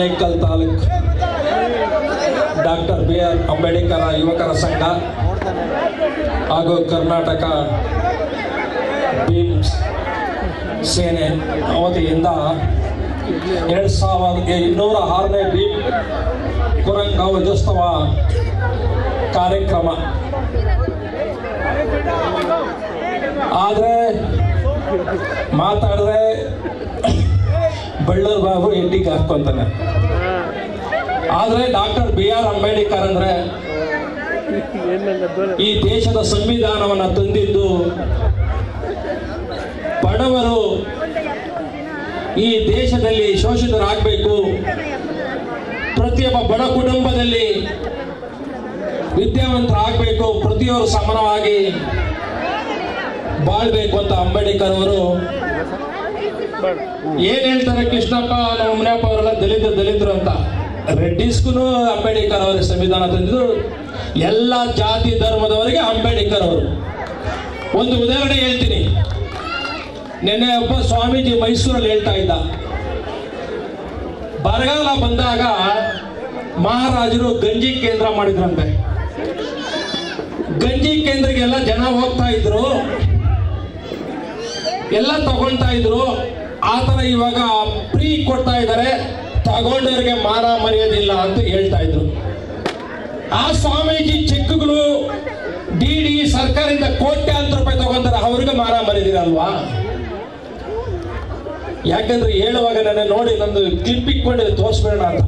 ಆನೇಕಲ್ ತಾಲೂಕು ಡಾಕ್ಟರ್ ಬಿ ಆರ್ ಅಂಬೇಡ್ಕರ್ ಯುವಕರ ಸಂಘ ಹಾಗೂ ಕರ್ನಾಟಕ ಭೀಮ್ ಸೇನೆ ವತಿಯಿಂದ ಎರಡು ಸಾವಿರದ ಇನ್ನೂರ ಆರನೇ ಭೀಮ್ ಕುರಂಗ ವಜೋತ್ಸವ ಕಾರ್ಯಕ್ರಮ ಆದರೆ ಮಾತಾಡಿದ್ರೆ ಬಳ್ಳೂರು ಬಾಬು ಎಡ್ಡಿಗೆ ಹಾಕ್ಕೊಂತಾನೆ ಆದರೆ ಡಾಕ್ಟರ್ ಬಿ ಆರ್ ಅಂಬೇಡ್ಕರ್ ಅಂದ್ರೆ ಈ ದೇಶದ ಸಂವಿಧಾನವನ್ನು ತಂದಿದ್ದು ಬಡವರು ಈ ದೇಶದಲ್ಲಿ ಶೋಷಿತರಾಗಬೇಕು ಪ್ರತಿಯೊಬ್ಬ ಬಡ ಕುಟುಂಬದಲ್ಲಿ ವಿದ್ಯಾವಂತರಾಗಬೇಕು ಪ್ರತಿಯೊಬ್ಬರು ಸಮಾನವಾಗಿ ಬಾಳ್ಬೇಕು ಅಂತ ಅಂಬೇಡ್ಕರ್ ಅವರು ಏನ್ ಹೇಳ್ತಾರೆ ಕೃಷ್ಣಪ್ಪ ನಮ್ಮ ಮುನಿಯಪ್ಪ ಅವರೆಲ್ಲ ದಲಿತರು ದಲಿತರು ಅಂತ ರೆಡ್ಡಿಸ್ಗೂ ಅಂಬೇಡ್ಕರ್ ಅವರ ಸಂವಿಧಾನ ತಂದಿದ್ದು ಎಲ್ಲ ಜಾತಿ ಧರ್ಮದವರಿಗೆ ಅಂಬೇಡ್ಕರ್ ಅವರು ಒಂದು ಉದಾಹರಣೆ ಹೇಳ್ತೀನಿ ನಿನ್ನೆ ಒಬ್ಬ ಸ್ವಾಮೀಜಿ ಮೈಸೂರಲ್ಲಿ ಹೇಳ್ತಾ ಇದ್ದ ಬರಗಾಲ ಬಂದಾಗ ಮಹಾರಾಜರು ಗಂಜಿ ಕೇಂದ್ರ ಮಾಡಿದ್ರಂತೆ ಗಂಜಿ ಕೇಂದ್ರಕ್ಕೆಲ್ಲ ಜನ ಹೋಗ್ತಾ ಇದ್ರು ಎಲ್ಲ ತಗೊಳ್ತಾ ಇದ್ರು ಆ ಥರ ಇವಾಗ ಫ್ರೀ ಕೊಡ್ತಾ ಇದ್ದಾರೆ ತಗೊಂಡವ್ರಿಗೆ ಮಾನ ಮರೆಯೋದಿಲ್ಲ ಅಂತ ಹೇಳ್ತಾ ಇದ್ರು ಆ ಸ್ವಾಮೀಜಿ ಚೆಕ್ಗಳು ಡಿ ಡಿ ಸರ್ಕಾರದಿಂದ ಕೋಟ್ಯಾಂತರ ರೂಪಾಯಿ ತಗೊಂತಾರೆ ಅವ್ರಿಗೆ ಮಾನ ಮರೆದಿರಲ್ವಾ ಯಾಕಂದ್ರೆ ಹೇಳುವಾಗ ನನ್ನ ನೋಡಿ ನಂದು ಕ್ಲಿಪ್ ಇಟ್ಕೊಂಡಿದ್ದು ತೋರಿಸ್ಬೇಡ ಅಂತ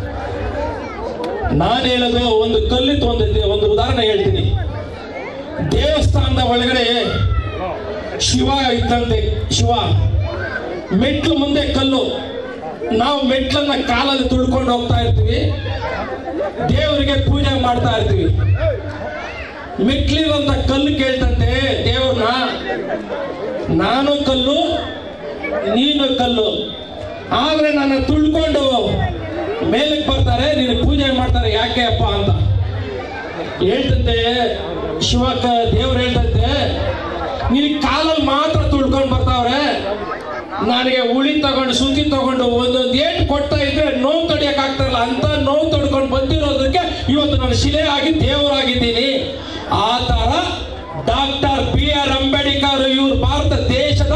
ನಾನು ಹೇಳೋದು ಒಂದು ಕಲ್ಲಿತ್ತು ಒಂದು ಒಂದು ಉದಾಹರಣೆ ಹೇಳ್ತೀನಿ ದೇವಸ್ಥಾನದ ಒಳಗಡೆ ಶಿವ ಇದ್ದಂತೆ ಶಿವ ಮೆಟ್ಲು ಮುಂದೆ ಕಲ್ಲು ನಾವು ಮೆಟ್ಲನ್ನ ಕಾಲಲ್ಲಿ ತುಳ್ಕೊಂಡು ಹೋಗ್ತಾ ಇರ್ತೀವಿ ದೇವರಿಗೆ ಪೂಜೆ ಮಾಡ್ತಾ ಇರ್ತೀವಿ ಮೆಟ್ಲಿರುವಂತ ಕಲ್ಲು ಕೇಳ್ತಂತೆ ದೇವ್ರನ್ನ ನಾನು ಕಲ್ಲು ನೀನು ಕಲ್ಲು ಆದ್ರೆ ನನ್ನ ತುಳ್ಕೊಂಡು ಮೇಲಕ್ಕೆ ಬರ್ತಾರೆ ನೀನು ಪೂಜೆ ಮಾಡ್ತಾರೆ ಯಾಕೆ ಅಪ್ಪ ಅಂತ ಹೇಳ್ತಂತೆ ಶಿವಕ ದೇವ್ರು ಹೇಳ್ತಂತೆ ನೀನು ಕಾಲಲ್ಲಿ ಮಾತ್ರ ತುಳ್ಕೊಂಡು ಬರ್ತಾವ್ರೆ ನನಗೆ ಉಳಿ ತಗೊಂಡು ಸುದ್ದಿ ತಗೊಂಡು ಒಂದೊಂದು ಏಟ್ ಕೊಡ್ತಾ ಇದ್ರೆ ನೋವು ತಡಿಯಕ್ ಆಗ್ತಾರಲ್ಲ ಅಂತ ನೋವು ತಡ್ಕೊಂಡು ಬಂದಿರೋದಕ್ಕೆ ಇವತ್ತು ನಾನು ಶಿಲೆ ಆಗಿ ದೇವರಾಗಿದ್ದೀನಿ ಆ ತರ ಡಾಕ್ಟರ್ ಬಿ ಆರ್ ಅಂಬೇಡ್ಕರ್ ಇವರು ಭಾರತ ದೇಶದ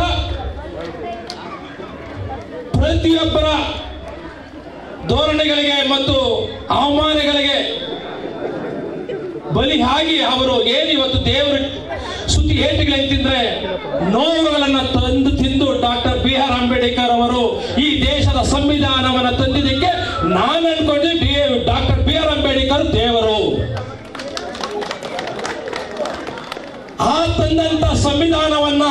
ಪ್ರತಿಯೊಬ್ಬರ ಧೋರಣೆಗಳಿಗೆ ಮತ್ತು ಅವಮಾನಗಳಿಗೆ ಬಲಿಯಾಗಿ ಅವರು ಏನು ಇವತ್ತು ದೇವರ ಸುದ್ದಿ ಏಟುಗಳೇನು ತಿಂದ್ರೆ ನೋವುಗಳನ್ನ ತಂದು ತಿಂದು ಡಾಕ್ಟರ್ ಬಿ ಆರ್ ಅಂಬೇಡ್ಕರ್ ಅವರು ಈ ದೇಶದ ಸಂವಿಧಾನವನ್ನ ತಂದಿದ್ದಕ್ಕೆ ನಾನು ಅನ್ಕೊಂಡೆ B doctor B R Ambedkar ದೇವರು ಆ ತಂದಂತ ಸಂವಿಧಾನವನ್ನ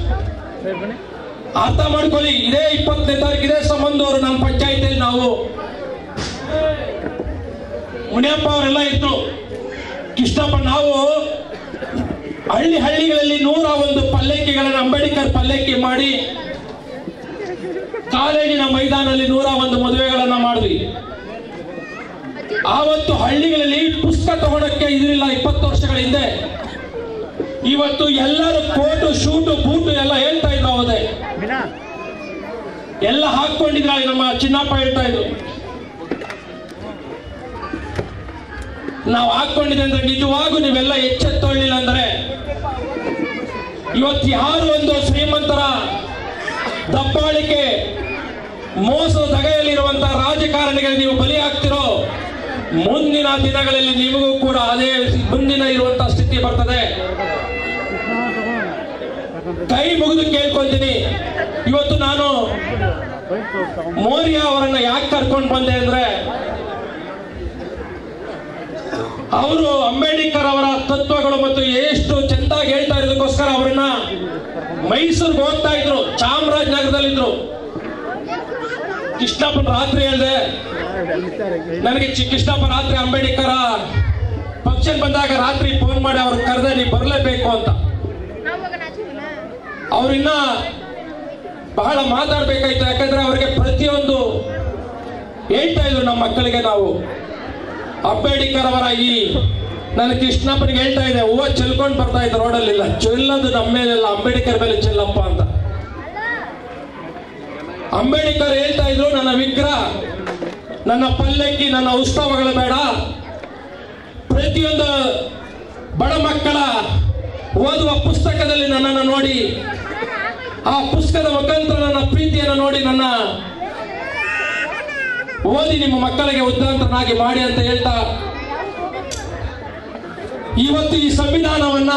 ಅರ್ಥ ಮಾಡ್ಕೊಳ್ಳಿ ಇದೇ ಇಪ್ಪತ್ತನೇ ತಾರೀಕು ಇದೇ ಸಂಬಂಧ ಅವರು ನಮ್ಮ ಪಂಚಾಯತಿಯಲ್ಲಿ ನಾವು ಮುನಿಯಪ್ಪ ಅವರೆಲ್ಲ ಇದ್ರು ಕೃಷ್ಣಪ್ಪ ನಾವು ಹಳ್ಳಿ ಹಳ್ಳಿಗಳಲ್ಲಿ ನೂರ ಒಂದು ಪಲ್ಲಕ್ಕಿಗಳನ್ನು ಅಂಬೇಡ್ಕರ್ ಪಲ್ಲಕ್ಕಿ ಮಾಡಿ ಕಾಲೇಜಿನ ಮೈದಾನಲ್ಲಿ ನೂರ ಒಂದು ಮದುವೆಗಳನ್ನ ಮಾಡಿದ್ವಿ ಆವತ್ತು ಹಳ್ಳಿಗಳಲ್ಲಿ ಪುಸ್ತಕ ತಗೊಳಕ್ಕೆ ಇದ್ರಿಲ್ಲ ಇಪ್ಪತ್ತು ವರ್ಷಗಳ ಹಿಂದೆ ಇವತ್ತು ಎಲ್ಲರೂ ಕೋಟು ಶೂಟು ಬೂಟು ಎಲ್ಲ ಹೇಳ್ತಾ ಇದ್ರು ಅವದೇ ಎಲ್ಲ ಹಾಕೊಂಡಿದ್ರ ನಮ್ಮ ಚಿನ್ನಪ್ಪ ಹೇಳ್ತಾ ಇದ್ರು ನಾವು ಹಾಕೊಂಡಿದ್ದೆ ಅಂದ್ರೆ ನಿಜವಾಗೂ ನೀವೆಲ್ಲ ಎಚ್ಚೆತ್ತೊಳ್ಳಿಲ್ಲ ಅಂದ್ರೆ ಇವತ್ತು ಯಾರು ಒಂದು ಶ್ರೀಮಂತರ ದಬ್ಬಾಳಿಕೆ ಮೋಸದ ದಗೆಯಲ್ಲಿರುವಂತಹ ರಾಜಕಾರಣಿಗಳಿಗೆ ನೀವು ಬಲಿ ಆಗ್ತಿರೋ ಮುಂದಿನ ದಿನಗಳಲ್ಲಿ ನಿಮಗೂ ಕೂಡ ಅದೇ ಮುಂದಿನ ಇರುವಂತಹ ಸ್ಥಿತಿ ಬರ್ತದೆ ಕೈ ಮುಗಿದು ಕೇಳ್ಕೊಳ್ತೀನಿ ಇವತ್ತು ನಾನು ಮೌರ್ಯ ಅವರನ್ನ ಯಾಕೆ ಕರ್ಕೊಂಡು ಬಂದೆ ಅಂದ್ರೆ ಅವರು ಅಂಬೇಡ್ಕರ್ ಅವರ ತತ್ವಗಳು ಮತ್ತು ಎಷ್ಟು ಚೆಂದಾಗಿ ಹೇಳ್ತಾ ಇರೋದಕ್ಕೋಸ್ಕರ ಅವರನ್ನ ಮೈಸೂರಿಗೆ ಹೋಗ್ತಾ ಇದ್ರು ಚಾಮರಾಜನಗರದಲ್ಲಿದ್ರು ಕೃಷ್ಣಪ್ಪನ ರಾತ್ರಿ ಹೇಳ್ದೆ ನನಗೆ ಚಿ- ಕೃಷ್ಣಪ್ಪ ರಾತ್ರಿ ಅಂಬೇಡ್ಕರ ಫಂಕ್ಷನ್ ಬಂದಾಗ ರಾತ್ರಿ ಫೋನ್ ಮಾಡಿ ಅವ್ರು ಕರೆದೆ ನೀವು ಬರಲೇಬೇಕು ಅಂತ ಅವ್ರಿನ್ನ ಬಹಳ ಮಾತಾಡ್ಬೇಕಾಯ್ತು ಯಾಕಂದ್ರೆ ಅವರಿಗೆ ಪ್ರತಿಯೊಂದು ಹೇಳ್ತಾ ಇದ್ರು ನಮ್ಮ ಮಕ್ಕಳಿಗೆ ನಾವು ಅಂಬೇಡ್ಕರ್ ಅವರ ಈ ನಾನು ಕೃಷ್ಣಪ್ಪನಿಗೆ ಹೇಳ್ತಾ ಇದ್ದೆ ಹೂವ ಚೆಲ್ಕೊಂಡು ಬರ್ತಾ ಇದ್ದ ರೋಡಲ್ಲಿಲ್ಲ ಚೆಲ್ಲೋದು ನಮ್ಮ ಮೇಲೆಲ್ಲ ಅಂಬೇಡ್ಕರ್ ಮೇಲೆ ಚೆಲ್ಲಪ್ಪ ಅಂತ ಅಂಬೇಡ್ಕರ್ ಹೇಳ್ತಾ ಇದ್ರು ನನ್ನ ವಿಗ್ರಹ ನನ್ನ ಪಲ್ಲಕ್ಕಿ ನನ್ನ ಉತ್ಸವಗಳು ಬೇಡ ಪ್ರತಿಯೊಂದು ಬಡ ಮಕ್ಕಳ ಓದುವ ಪುಸ್ತಕದಲ್ಲಿ ನನ್ನನ್ನು ನೋಡಿ ಆ ಪುಸ್ತಕದ ಮುಖಾಂತರ ನನ್ನ ಪ್ರೀತಿಯನ್ನು ನೋಡಿ ನನ್ನ ಓದಿ ನಿಮ್ಮ ಮಕ್ಕಳಿಗೆ ಉದ್ದಾಂತನಾಗಿ ಮಾಡಿ ಅಂತ ಹೇಳ್ತಾ ಇವತ್ತು ಈ ಸಂವಿಧಾನವನ್ನ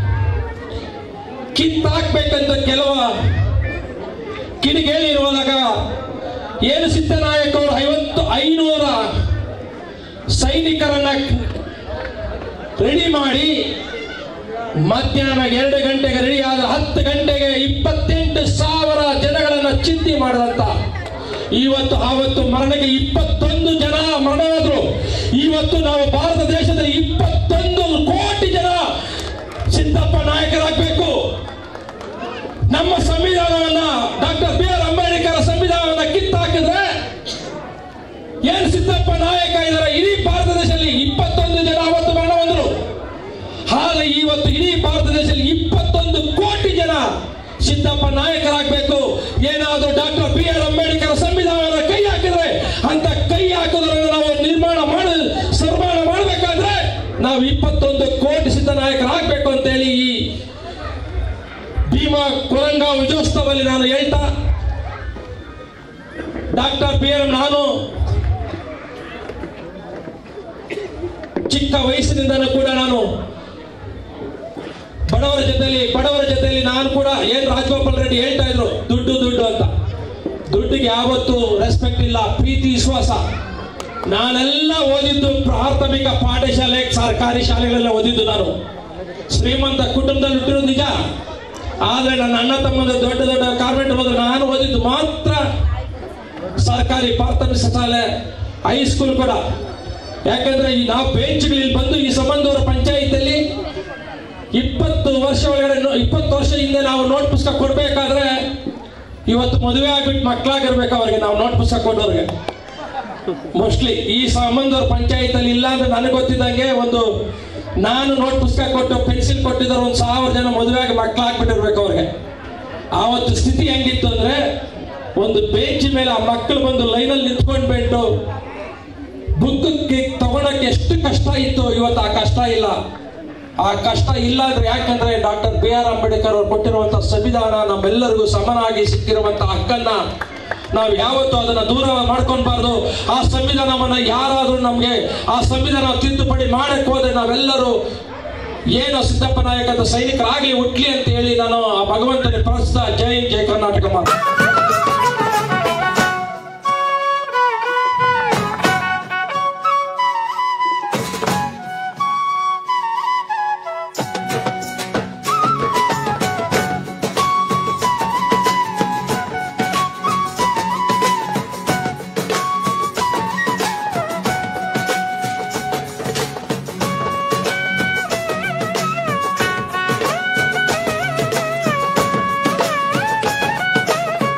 ಕಿತ್ತಾಕ್ಬೇಕಂತ ಕೆಲವು ಕಿಡಿಗೇಳಿ ಇರುವಾಗ ಏನು ಸಿದ್ದನಾಯಕ ಅವರು ಐವತ್ತು ಐನೂರ ಸೈನಿಕರನ್ನ ರೆಡಿ ಮಾಡಿ ಮಧ್ಯಾಹ್ನ ಎರಡು ಗಂಟೆಗೆ ರೆಡಿ ಆದ ಹತ್ತು ಗಂಟೆಗೆ ಇಪ್ಪತ್ತೆಂಟು ಸಾವಿರ ಜನಗಳನ್ನ ಚಿಂತೆ ಮಾಡಿದಂತ ಇವತ್ತು ಆವತ್ತು ಮರಣಕ್ಕೆ ಇಪ್ಪತ್ತೊಂದು ಜನ ಮರಣವಾದ್ರು ಇವತ್ತು ನಾವು ಭಾರತ ದೇಶದಲ್ಲಿ ಇಪ್ಪತ್ತೊಂದು ಕೋಟಿ ಜನ ಸಿದ್ದಪ್ಪ ನಾಯಕರಾಗಬೇಕು ನಮ್ಮ ಸಂವಿಧಾನವನ್ನ ಡಾಕ್ಟರ್ ಬಿ ಆರ್ ಅಂಬೇಡ್ಕರ್ ಸಂವಿಧಾನವನ್ನ ಕಿತ್ತಾಕಿದ್ರೆ ಏನ್ ಸಿದ್ದಪ್ಪ ನಾಯಕ ಇದ್ದಾರೆ ಇಡೀ ಭಾರತ ದೇಶದಲ್ಲಿ ಇಪ್ಪತ್ತೊಂದು ಜನ ಅವತ್ತು ಮರಣ ಹೊಂದರು ಹಾಗೆ ಇವತ್ತು ಇಡೀ ಭಾರತ ದೇಶದಲ್ಲಿ ಇಪ್ಪತ್ತೊಂದು ಕೋಟಿ ಜನ ಸಿದ್ದಪ್ಪ ನಾಯಕರಾಗಬೇಕು ಏನಾದರೂ ಡಾಕ್ಟರ್ ಬಿ ಆರ್ ಅಂಬೇಡ್ಕರ್ ಸಂವಿಧಾನವನ್ನು ಕೈ ಹಾಕಿದ್ರೆ ಅಂತ ಕೈ ಹಾಕೋದ್ರನ್ನು ನಾವು ನಿರ್ಮಾಣ ಮಾಡ ಸರ್ಮಾಣ ಮಾಡಬೇಕಾದ್ರೆ ನಾವು ಇಪ್ಪತ್ತೊಂದು ಕೋಟಿ ಸಿದ್ಧ ನಾಯಕರಾಗಬೇಕು ಅಂತೇಳಿ ಈ ಭೀಮಾ ಕುರಂಗ ವಿಜಯೋತ್ಸವದಲ್ಲಿ ನಾನು ಹೇಳ್ತಾ ಡಾಕ್ಟರ್ ಬಿ ಎಂ ನಾನು ಚಿಕ್ಕ ವಯಸ್ಸಿನಿಂದನೂ ಕೂಡ ನಾನು ಬಡವರ ಜೊತೆಲಿ ಬಡವರ ಜೊತೆಲಿ ನಾನು ಕೂಡ ಏನ್ ರಾಜಗೋಪಾಲ್ ರೆಡ್ಡಿ ಹೇಳ್ತಾ ಇದ್ರು ದುಡ್ಡು ದುಡ್ಡು ಅಂತ ದುಡ್ಡಿಗೆ ಯಾವತ್ತೂ ರೆಸ್ಪೆಕ್ಟ್ ಇಲ್ಲ ಪ್ರೀತಿ ವಿಶ್ವಾಸ ನಾನೆಲ್ಲ ಓದಿದ್ದು ಪ್ರಾಥಮಿಕ ಪಾಠಶಾಲೆ ಸರ್ಕಾರಿ ಶಾಲೆಗಳೆಲ್ಲ ಓದಿದ್ದು ನಾನು ಶ್ರೀಮಂತ ಕುಟುಂಬದಲ್ಲಿ ಹುಟ್ಟಿರೋದು ನಿಜ ಆದ್ರೆ ನನ್ನ ಅಣ್ಣ ತಮ್ಮಂದ ದೊಡ್ಡ ದೊಡ್ಡ ಕಾನ್ವೆಂಟ್ ಹೋದ್ರೆ ನಾನು ಓದಿದ್ದು ಮಾತ್ರ ಸರ್ಕಾರಿ ಪ್ರಾಥಮಿಕ ಶಾಲೆ ಹೈಸ್ಕೂಲ್ ಕೂಡ ಯಾಕಂದ್ರೆ ಈ ನಾವು ಬೆಂಚ್ಗಳಲ್ಲಿ ಬಂದು ಈ ಸಂಬಂಧವರ ಪಂಚಾಯತಿಯಲ್ಲಿ ಇಪ್ಪತ್ತು ವರ್ಷ ಒಳಗಡೆ ನೋ- ಇಪ್ಪತ್ತು ವರ್ಷ ಹಿಂದೆ ನಾವು ನೋಟ್ ಪುಸ್ತಕ ಕೊಡ್ಬೇಕಾದ್ರೆ ಇವತ್ತು ಮದುವೆ ಆಗ್ಬಿಟ್ಟು ಮಕ್ಕಳಾಗಿರ್ಬೇಕು ಅವ್ರಿಗೆ ನಾವು ನೋಟ್ ಪುಸ್ತಕ ಕೊಡೋರಿಗೆ ಮೋಸ್ಟ್ಲಿ ಈ ಸಂಬಂಧವ್ರ ಪಂಚಾಯತಲ್ಲಿ ಇಲ್ಲ ಅಂದ್ರೆ ನನಗೆ ಗೊತ್ತಿದ್ದಂಗೆ ಒಂದು ನಾನು ನೋಟ್ ಪುಸ್ತಕ ಕೊಟ್ಟು ಪೆನ್ಸಿಲ್ ಕೊಟ್ಟಿದ್ದಾರೆ ಒಂದು ಸಾವಿರ ಜನ ಮದುವೆ ಆಗಿ ಮಕ್ಕಳಾಗ್ಬಿಟ್ಟಿರ್ಬೇಕು ಅವ್ರಿಗೆ ಆವತ್ತು ಸ್ಥಿತಿ ಹೆಂಗಿತ್ತು ಅಂದ್ರೆ ಒಂದು ಬೇಂಚ್ ಮೇಲೆ ಆ ಮಕ್ಕಳು ಬಂದು ಲೈನಲ್ಲಿ ನಿಂತ್ಕೊಂಡ್ಬಿಟ್ಟು ಬುಕ್ಕಕ್ಕೆ ತಗೊಳಕ್ಕೆ ಎಷ್ಟು ಕಷ್ಟ ಇತ್ತು ಇವತ್ತು ಆ ಕಷ್ಟ ಇಲ್ಲ ಆ ಕಷ್ಟ ಇಲ್ಲ ಅಂದ್ರೆ ಯಾಕಂದ್ರೆ ಡಾಕ್ಟರ್ ಬಿ ಆರ್ ಅಂಬೇಡ್ಕರ್ ಅವರು ಕೊಟ್ಟಿರುವಂತಹ ಸಂವಿಧಾನ ನಮ್ಮೆಲ್ಲರಿಗೂ ಸಮನಾಗಿ ಸಿಕ್ಕಿರುವಂತ ಹಕ್ಕನ್ನ ನಾವು ಯಾವತ್ತೂ ಅದನ್ನ ದೂರ ಮಾಡ್ಕೊಳ್ಬಾರ್ದು ಆ ಸಂವಿಧಾನವನ್ನ ಯಾರಾದ್ರೂ ನಮ್ಗೆ ಆ ಸಂವಿಧಾನ ತಿದ್ದುಪಡಿ ಮಾಡಕ್ ಹೋದ್ರೆ ನಾವೆಲ್ಲರೂ ಏನು ಸಿದ್ದಪ್ಪ ನಾಯಕದ ಸೈನಿಕರಾಗಿ ಹುಟ್ಲಿ ಅಂತ ಹೇಳಿ ನಾನು ಆ ಭಗವಂತನ ಪ್ರಾರ್ಥಿಸ್ತಾ ಜೈ ಹಿಂದ್, ಜೈ ಕರ್ನಾಟಕ ಮಾತು ಠಠಠಠ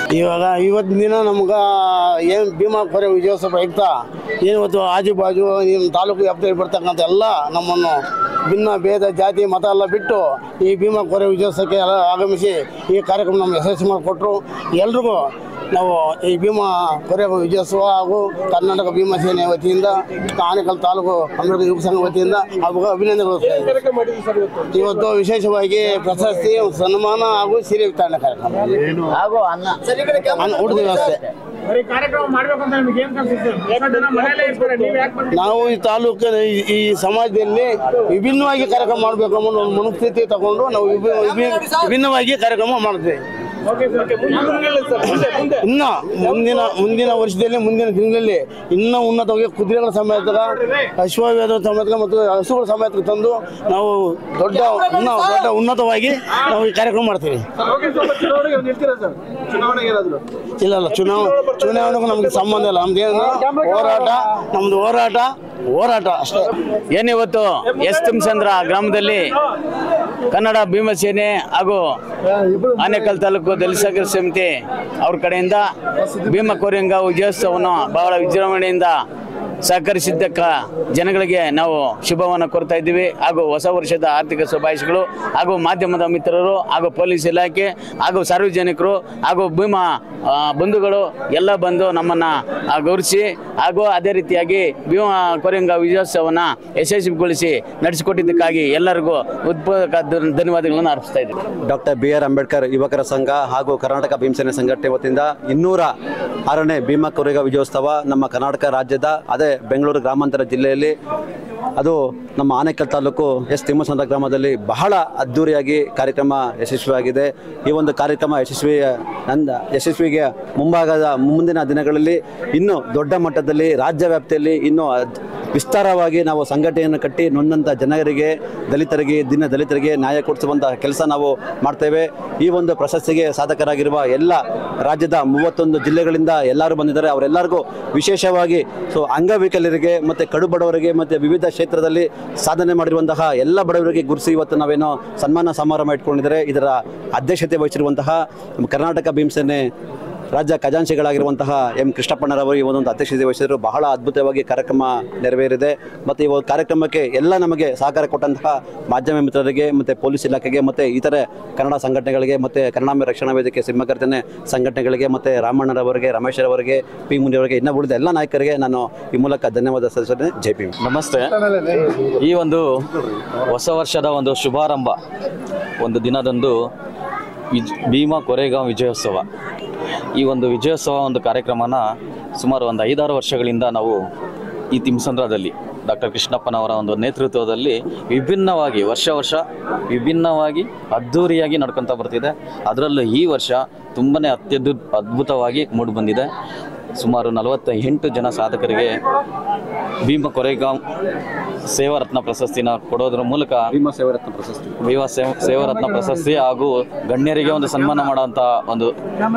ಇವಾಗ ಇವತ್ತಿನ ದಿನ ನಮ್ಗೆ ಏನು ಭೀಮಾ ಕೊರೆ ವಿಜಯೋತ್ಸವ ಪ್ರಯುಕ್ತ ಏನು ಇವತ್ತು ಆಜು ಬಾಜು ನಿಮ್ಮ ತಾಲೂಕು ವ್ಯಾಪ್ತಿಯಲ್ಲಿ ಬರ್ತಕ್ಕಂಥ ಎಲ್ಲ ನಮ್ಮನ್ನು ಭಿನ್ನ ಭೇದ ಜಾತಿ ಮತ ಎಲ್ಲ ಬಿಟ್ಟು ಈ ಭೀಮಾ ಕೊರೆ ವಿಜಯೋತ್ಸವಕ್ಕೆ ಎಲ್ಲ ಆಗಮಿಸಿ ಈ ಕಾರ್ಯಕ್ರಮ ನಮ್ಮ ಯಶಸ್ವಿ ಮಾಡಿಕೊಟ್ರು ಎಲ್ರಿಗೂ ನಾವು ಈ ಭೀಮಾ ಕೊರೆ ವಿಜಯೋತ್ಸವ ಹಾಗೂ ಕರ್ನಾಟಕ ಭೀಮಾ ಸೇನೆ ವತಿಯಿಂದ ಆನೇಕಲ್ ತಾಲೂಕು ಅಂಬೇಡ್ಕರ್ ಯುವಕ ಸಂಘ ವತಿಯಿಂದ ಹಾಗೂ ಅಭಿನಂದನೆಗಳು ಇವತ್ತು ವಿಶೇಷವಾಗಿ ಪ್ರಶಸ್ತಿ ಸನ್ಮಾನ ಹಾಗೂ ಸೀರೆ ವಿತರಣೆ ಕಾರ್ಯಕ್ರಮ ಹಾಗೂ ಅನ್ನ ಅನ್ನ ಊಟದ ವ್ಯವಸ್ಥೆ ಕಾರ್ಯಕ್ರಮ ಮಾಡ್ಬೇಕು ಅಂತ ನಿಮ್ಗೆ ಏನ್ ಕನ್ಸುತ್ತೆ ಎಷ್ಟೋ ಜನ ಮನೆಯಲ್ಲೇ ಇರ್ತಾರೆ ನೀವ್ ಯಾಕೆ ಬಂದ್ರಿ ನಾವು ಈ ತಾಲೂಕಿನ ಈ- ಈ ಸಮಾಜದಲ್ಲಿ ವಿಭಿನ್ನವಾಗಿ ಕಾರ್ಯಕ್ರಮ ಮಾಡಬೇಕು ಅನ್ನೋ ಒಂದು ಮನಸ್ಥಿತಿ ತಗೊಂಡು ನಾವು ವಿಭಿ- ವಿಭಿ- ವಿಭಿನ್ನವಾಗಿ ಕಾರ್ಯಕ್ರಮ ಮಾಡ್ತೇವೆ ಓಕೆ ಸರ್ ಮುಂದೆ ಸರ್ ಮುಂದೆ ಮುಂದೆ ಇನ್ನ ಮುಂದಿನ ಮುಂದಿನ ವರ್ಷದಲ್ಲಿ ಮುಂದಿನ ದಿನಗಳಲ್ಲಿ ಇನ್ನೂ ಉನ್ನತವಾಗಿ ಕುದುರೆಗಳ ಸಮೇತ ಅಶ್ವವೇದ ಸಮೇತ ಮತ್ತು ಹಸುಗಳ ಸಮೇತ ತಂದು ನಾವು ದೊಡ್ಡ ಇನ್ನೂ ದೊಡ್ಡ ಉನ್ನತವಾಗಿ ನಾವು ಈ ಕಾರ್ಯಕ್ರಮ ಮಾಡ್ತೀವಿ ಓಕೆ ಸರ್ ಚುನಾವಣೆಗೆ ನಿಲ್ತೀರಾ ಸರ್ ಚುನಾವಣೆಗೆ ಏನಾದ್ರು ಇಲ್ಲ ಇಲ್ಲ ಚುನಾವಣೆ ಚುನಾವಣೆಗೂ ನಮಗೆ ಸಂಬಂಧ ಇಲ್ಲ ನಮ್ದೇನು ಹೋರಾಟ ನಮ್ದು ಹೋರಾಟ ಹೋರಾಟ ಅಷ್ಟೇ ಏನಿವತ್ತು ಎಸ್ ತಿಮ್ಸಂದ್ರ ಗ್ರಾಮದಲ್ಲಿ ಕನ್ನಡ ಭೀಮಸೇನೆ ಹಾಗೂ ಆನೇಕಲ್ ತಾಲೂಕು ದಲಿತ ಸಂಘರ್ಷ ಸಮಿತಿ ಅವ್ರ ಕಡೆಯಿಂದ ಭೀಮ ಕೋರಿಂಗ ವಿಜಯೋತ್ಸವವನ್ನು ಬಹಳ ವಿಜೃಂಭಣೆಯಿಂದ ಸಹಕರಿಸಿದ್ದಕ್ಕ ಜನಗಳಿಗೆ ನಾವು ಶುಭವನ್ನು ಕೋರ್ತಾ ಇದ್ದೀವಿ ಹಾಗೂ ಹೊಸ ವರ್ಷದ ಆರ್ಥಿಕ ಶುಭಾಶಯಗಳು ಹಾಗೂ ಮಾಧ್ಯಮದ ಮಿತ್ರರು ಹಾಗೂ ಪೊಲೀಸ್ ಇಲಾಖೆ ಹಾಗೂ ಸಾರ್ವಜನಿಕರು ಹಾಗೂ ಭೀಮಾ ಆ, ಬಂಧುಗಳು ಎಲ್ಲ ಬಂದು ನಮ್ಮನ್ನು ಗೌರವಿಸಿ ಹಾಗೂ ಅದೇ ರೀತಿಯಾಗಿ ಭೀಮಾ ಕೊರಿಂಗ ವಿಜಯೋತ್ಸವನ ಯಶಸ್ವಿಗೊಳಿಸಿ ನಡೆಸಿಕೊಟ್ಟಿದ್ದಕ್ಕಾಗಿ ಎಲ್ಲರಿಗೂ ಉದ್ಬೋಧಕ ಧನ್- ಧನ್ಯವಾದಗಳನ್ನು ಅರ್ಪಿಸ್ತಾ ಇದ್ದೀವಿ ಡಾಕ್ಟರ್ ಬಿ ಆರ್ ಅಂಬೇಡ್ಕರ್ ಯುವಕರ ಸಂಘ ಹಾಗೂ ಕರ್ನಾಟಕ ಭೀಮಸೇನೆ ಸಂಘಟನೆ ವತಿಯಿಂದ ಇನ್ನೂರ ಆರನೇ ಭೀಮಾ ಕೊರೆಗ ವಿಜಯೋತ್ಸವ ನಮ್ಮ ಕರ್ನಾಟಕ ರಾಜ್ಯದ ಅದೇ ಬೆಂಗಳೂರು ಗ್ರಾಮಾಂತರ ಜಿಲ್ಲೆಯಲ್ಲಿ ಅದು ನಮ್ಮ ಆನೇಕಲ್ ತಾಲೂಕು ಎಸ್ ತಿಮ್ಮಸಂದ್ರ ಗ್ರಾಮದಲ್ಲಿ ಬಹಳ ಅದ್ಧೂರಿಯಾಗಿ ಕಾರ್ಯಕ್ರಮ ಯಶಸ್ವಿಯಾಗಿದೆ ಈ ಒಂದು ಕಾರ್ಯಕ್ರಮ ಯಶಸ್ವಿ ನಂದ ಯಶಸ್ವಿಗೆ ಮುಂಭಾಗದ ಮುಂದಿನ ದಿನಗಳಲ್ಲಿ ಇನ್ನೂ ದೊಡ್ಡ ಮಟ್ಟದಲ್ಲಿ ರಾಜ್ಯ ವ್ಯಾಪ್ತಿಯಲ್ಲಿ ಇನ್ನೂ ಅದ್- ವಿಸ್ತಾರವಾಗಿ ನಾವು ಸಂಘಟನೆಯನ್ನು ಕಟ್ಟಿ ನೊಂದಂಥ ಜನರಿಗೆ ದಲಿತರಿಗೆ ದಿನ ದಲಿತರಿಗೆ ನ್ಯಾಯ ಕೊಡಿಸುವಂಥ ಕೆಲಸ ನಾವು ಮಾಡ್ತೇವೆ ಈ ಒಂದು ಪ್ರಶಸ್ತಿಗೆ ಸಾಧಕರಾಗಿರುವ ಎಲ್ಲ ರಾಜ್ಯದ ಮೂವತ್ತೊಂದು ಜಿಲ್ಲೆಗಳಿಂದ ಎಲ್ಲರೂ ಬಂದಿದ್ದಾರೆ ಅವರೆಲ್ಲರಿಗೂ ವಿಶೇಷವಾಗಿ ಸೊ ಅಂಗವಿಕಲರಿಗೆ ಮತ್ತು ಕಡು ಬಡವರಿಗೆ ಮತ್ತು ವಿವಿಧ ಕ್ಷೇತ್ರದಲ್ಲಿ ಸಾಧನೆ ಮಾಡಿರುವಂತಹ ಎಲ್ಲ ಬಡವರಿಗೆ ಗುರುಸಿ ಇವತ್ತು ನಾವೇನೋ ಸನ್ಮಾನ ಸಮಾರಂಭ ಇಟ್ಕೊಂಡಿದ್ದಾರೆ ಇದರ ಅಧ್ಯಕ್ಷತೆ ವಹಿಸಿರುವಂತಹ ಕರ್ನಾಟಕ ಭೀಮಸೇನೆ ರಾಜ್ಯ ಖಜಾಂಚಿಗಳಾಗಿರುವಂತಹ ಎಂ ಕೃಷ್ಣಪ್ಪಣ್ಣರವರು ಈ ಒಂದೊಂದು ಅಧ್ಯಕ್ಷತೆ ವಹಿಸಿದರು ಬಹಳ ಅದ್ಭುತವಾಗಿ ಕಾರ್ಯಕ್ರಮ ನೆರವೇರಿದೆ ಮತ್ತು ಈ ಒಂದು ಕಾರ್ಯಕ್ರಮಕ್ಕೆ ಎಲ್ಲ ನಮಗೆ ಸಹಕಾರ ಕೊಟ್ಟಂತಹ ಮಾಧ್ಯಮ ಮಿತ್ರರಿಗೆ ಮತ್ತು ಪೊಲೀಸ್ ಇಲಾಖೆಗೆ ಮತ್ತು ಇತರೆ ಕನ್ನಡ ಸಂಘಟನೆಗಳಿಗೆ ಮತ್ತು ಕನ್ನಡಾಂಬೆ ರಕ್ಷಣಾ ವೇದಿಕೆ ಸಿಂಹಕರ್ತನೆ ಸಂಘಟನೆಗಳಿಗೆ ಮತ್ತು ರಾಮಣ್ಣರವರಿಗೆ ರಮೇಶ್ರವರಿಗೆ ಪಿ ಮುನಿಯವರಿಗೆ ಇನ್ನೂ ಉಳಿದ ಎಲ್ಲ ನಾಯಕರಿಗೆ ನಾನು ಈ ಮೂಲಕ ಧನ್ಯವಾದ ಸಲ್ಲಿಸುತ್ತೇನೆ ಜೈ ಭೀಮ್ ನಮಸ್ತೆ ಈ ಒಂದು ಹೊಸ ವರ್ಷದ ಒಂದು ಶುಭಾರಂಭ ಒಂದು ದಿನದಂದು ವಿಜ್ ಭೀಮಾ ಕೊರೆಗಾಂವ್ ವಿಜಯೋತ್ಸವ ಈ ಒಂದು ವಿಜಯೋತ್ಸವ ಒಂದು ಕಾರ್ಯಕ್ರಮನ ಸುಮಾರು ಒಂದು ಐದಾರು ವರ್ಷಗಳಿಂದ ನಾವು ಈ ತಿಮ್ಸಂದ್ರದಲ್ಲಿ ಡಾಕ್ಟರ್ ಕೃಷ್ಣಪ್ಪನವರ ಒಂದು ನೇತೃತ್ವದಲ್ಲಿ ವಿಭಿನ್ನವಾಗಿ ವರ್ಷ ವರ್ಷ ವಿಭಿನ್ನವಾಗಿ ಅದ್ಧೂರಿಯಾಗಿ ನಡ್ಕೊತಾ ಬರ್ತಿದೆ ಅದರಲ್ಲೂ ಈ ವರ್ಷ ತುಂಬನೇ ಅತ್ಯದ್ಭುತ ಅದ್ಭುತವಾಗಿ ಮೂಡಿಬಂದಿದೆ ಸುಮಾರು ನಲವತ್ತ ಎಂಟು ಜನ ಸಾಧಕರಿಗೆ ಭೀಮ ಕೊರೆಗಾಂವ್ ಸೇವಾರತ್ನ ಪ್ರಶಸ್ತಿನ ಕೊಡೋದ್ರ ಮೂಲಕ ಭೀಮಾ ಸೇವಾರತ್ನ ಪ್ರಶಸ್ತಿ ಭೀಮಾ ಸೇವ ಸೇವಾರತ್ನ ಪ್ರಶಸ್ತಿ ಹಾಗೂ ಗಣ್ಯರಿಗೆ ಒಂದು ಸನ್ಮಾನ ಮಾಡುವಂಥ ಒಂದು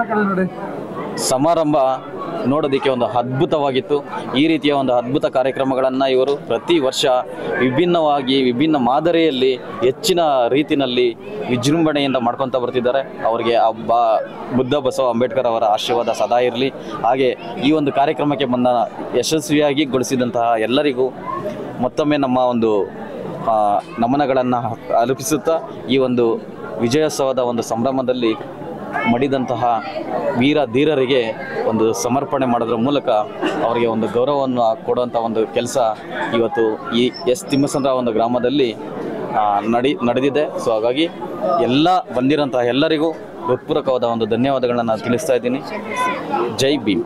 ಸಮಾರಂಭ ನೋಡೋದಕ್ಕೆ ಒಂದು ಅದ್ಭುತವಾಗಿತ್ತು ಈ ರೀತಿಯ ಒಂದು ಅದ್ಭುತ ಕಾರ್ಯಕ್ರಮಗಳನ್ನು ಇವರು ಪ್ರತಿ ವರ್ಷ ವಿಭಿನ್ನವಾಗಿ ವಿಭಿನ್ನ ಮಾದರಿಯಲ್ಲಿ ಹೆಚ್ಚಿನ ರೀತಿಯಲ್ಲಿ ವಿಜೃಂಭಣೆಯಿಂದ ಮಾಡ್ಕೊತಾ ಬರ್ತಿದ್ದಾರೆ ಅವರಿಗೆ ಆ ಬಾ ಬುದ್ಧ ಬಸವ ಅಂಬೇಡ್ಕರ್ ಅವರ ಆಶೀರ್ವಾದ ಸದಾ ಇರಲಿ ಹಾಗೆ ಈ ಒಂದು ಕಾರ್ಯಕ್ರಮಕ್ಕೆ ಬಂದ ಯಶಸ್ವಿಯಾಗಿ ಗೊಳಿಸಿದಂತಹ ಎಲ್ಲರಿಗೂ ಮತ್ತೊಮ್ಮೆ ನಮ್ಮ ಒಂದು ಆ, ನಮನಗಳನ್ನು ಅರ್ಪಿಸುತ್ತಾ ಈ ಒಂದು ವಿಜಯೋತ್ಸವದ ಒಂದು ಸಂಭ್ರಮದಲ್ಲಿ ಮಡಿದಂತಹ ವೀರ ಧೀರರಿಗೆ ಒಂದು ಸಮರ್ಪಣೆ ಮಾಡೋದ್ರ ಮೂಲಕ ಅವರಿಗೆ ಒಂದು ಗೌರವವನ್ನು ಕೊಡುವಂಥ ಒಂದು ಕೆಲಸ ಇವತ್ತು ಈ ಎಸ್ ತಿಮ್ಮಸಂದ್ರ ಒಂದು ಗ್ರಾಮದಲ್ಲಿ ಆ, ನಡಿ ನಡೆದಿದೆ ಸೊ ಹಾಗಾಗಿ ಎಲ್ಲ ಬಂದಿರೋಂತಹ ಎಲ್ಲರಿಗೂ ಹೃತ್ಪೂರ್ವಕವಾದ ಒಂದು ಧನ್ಯವಾದಗಳನ್ನ ನಾನು ತಿಳಿಸ್ತಾ ಇದ್ದೀನಿ ಜೈ ಭೀಮ್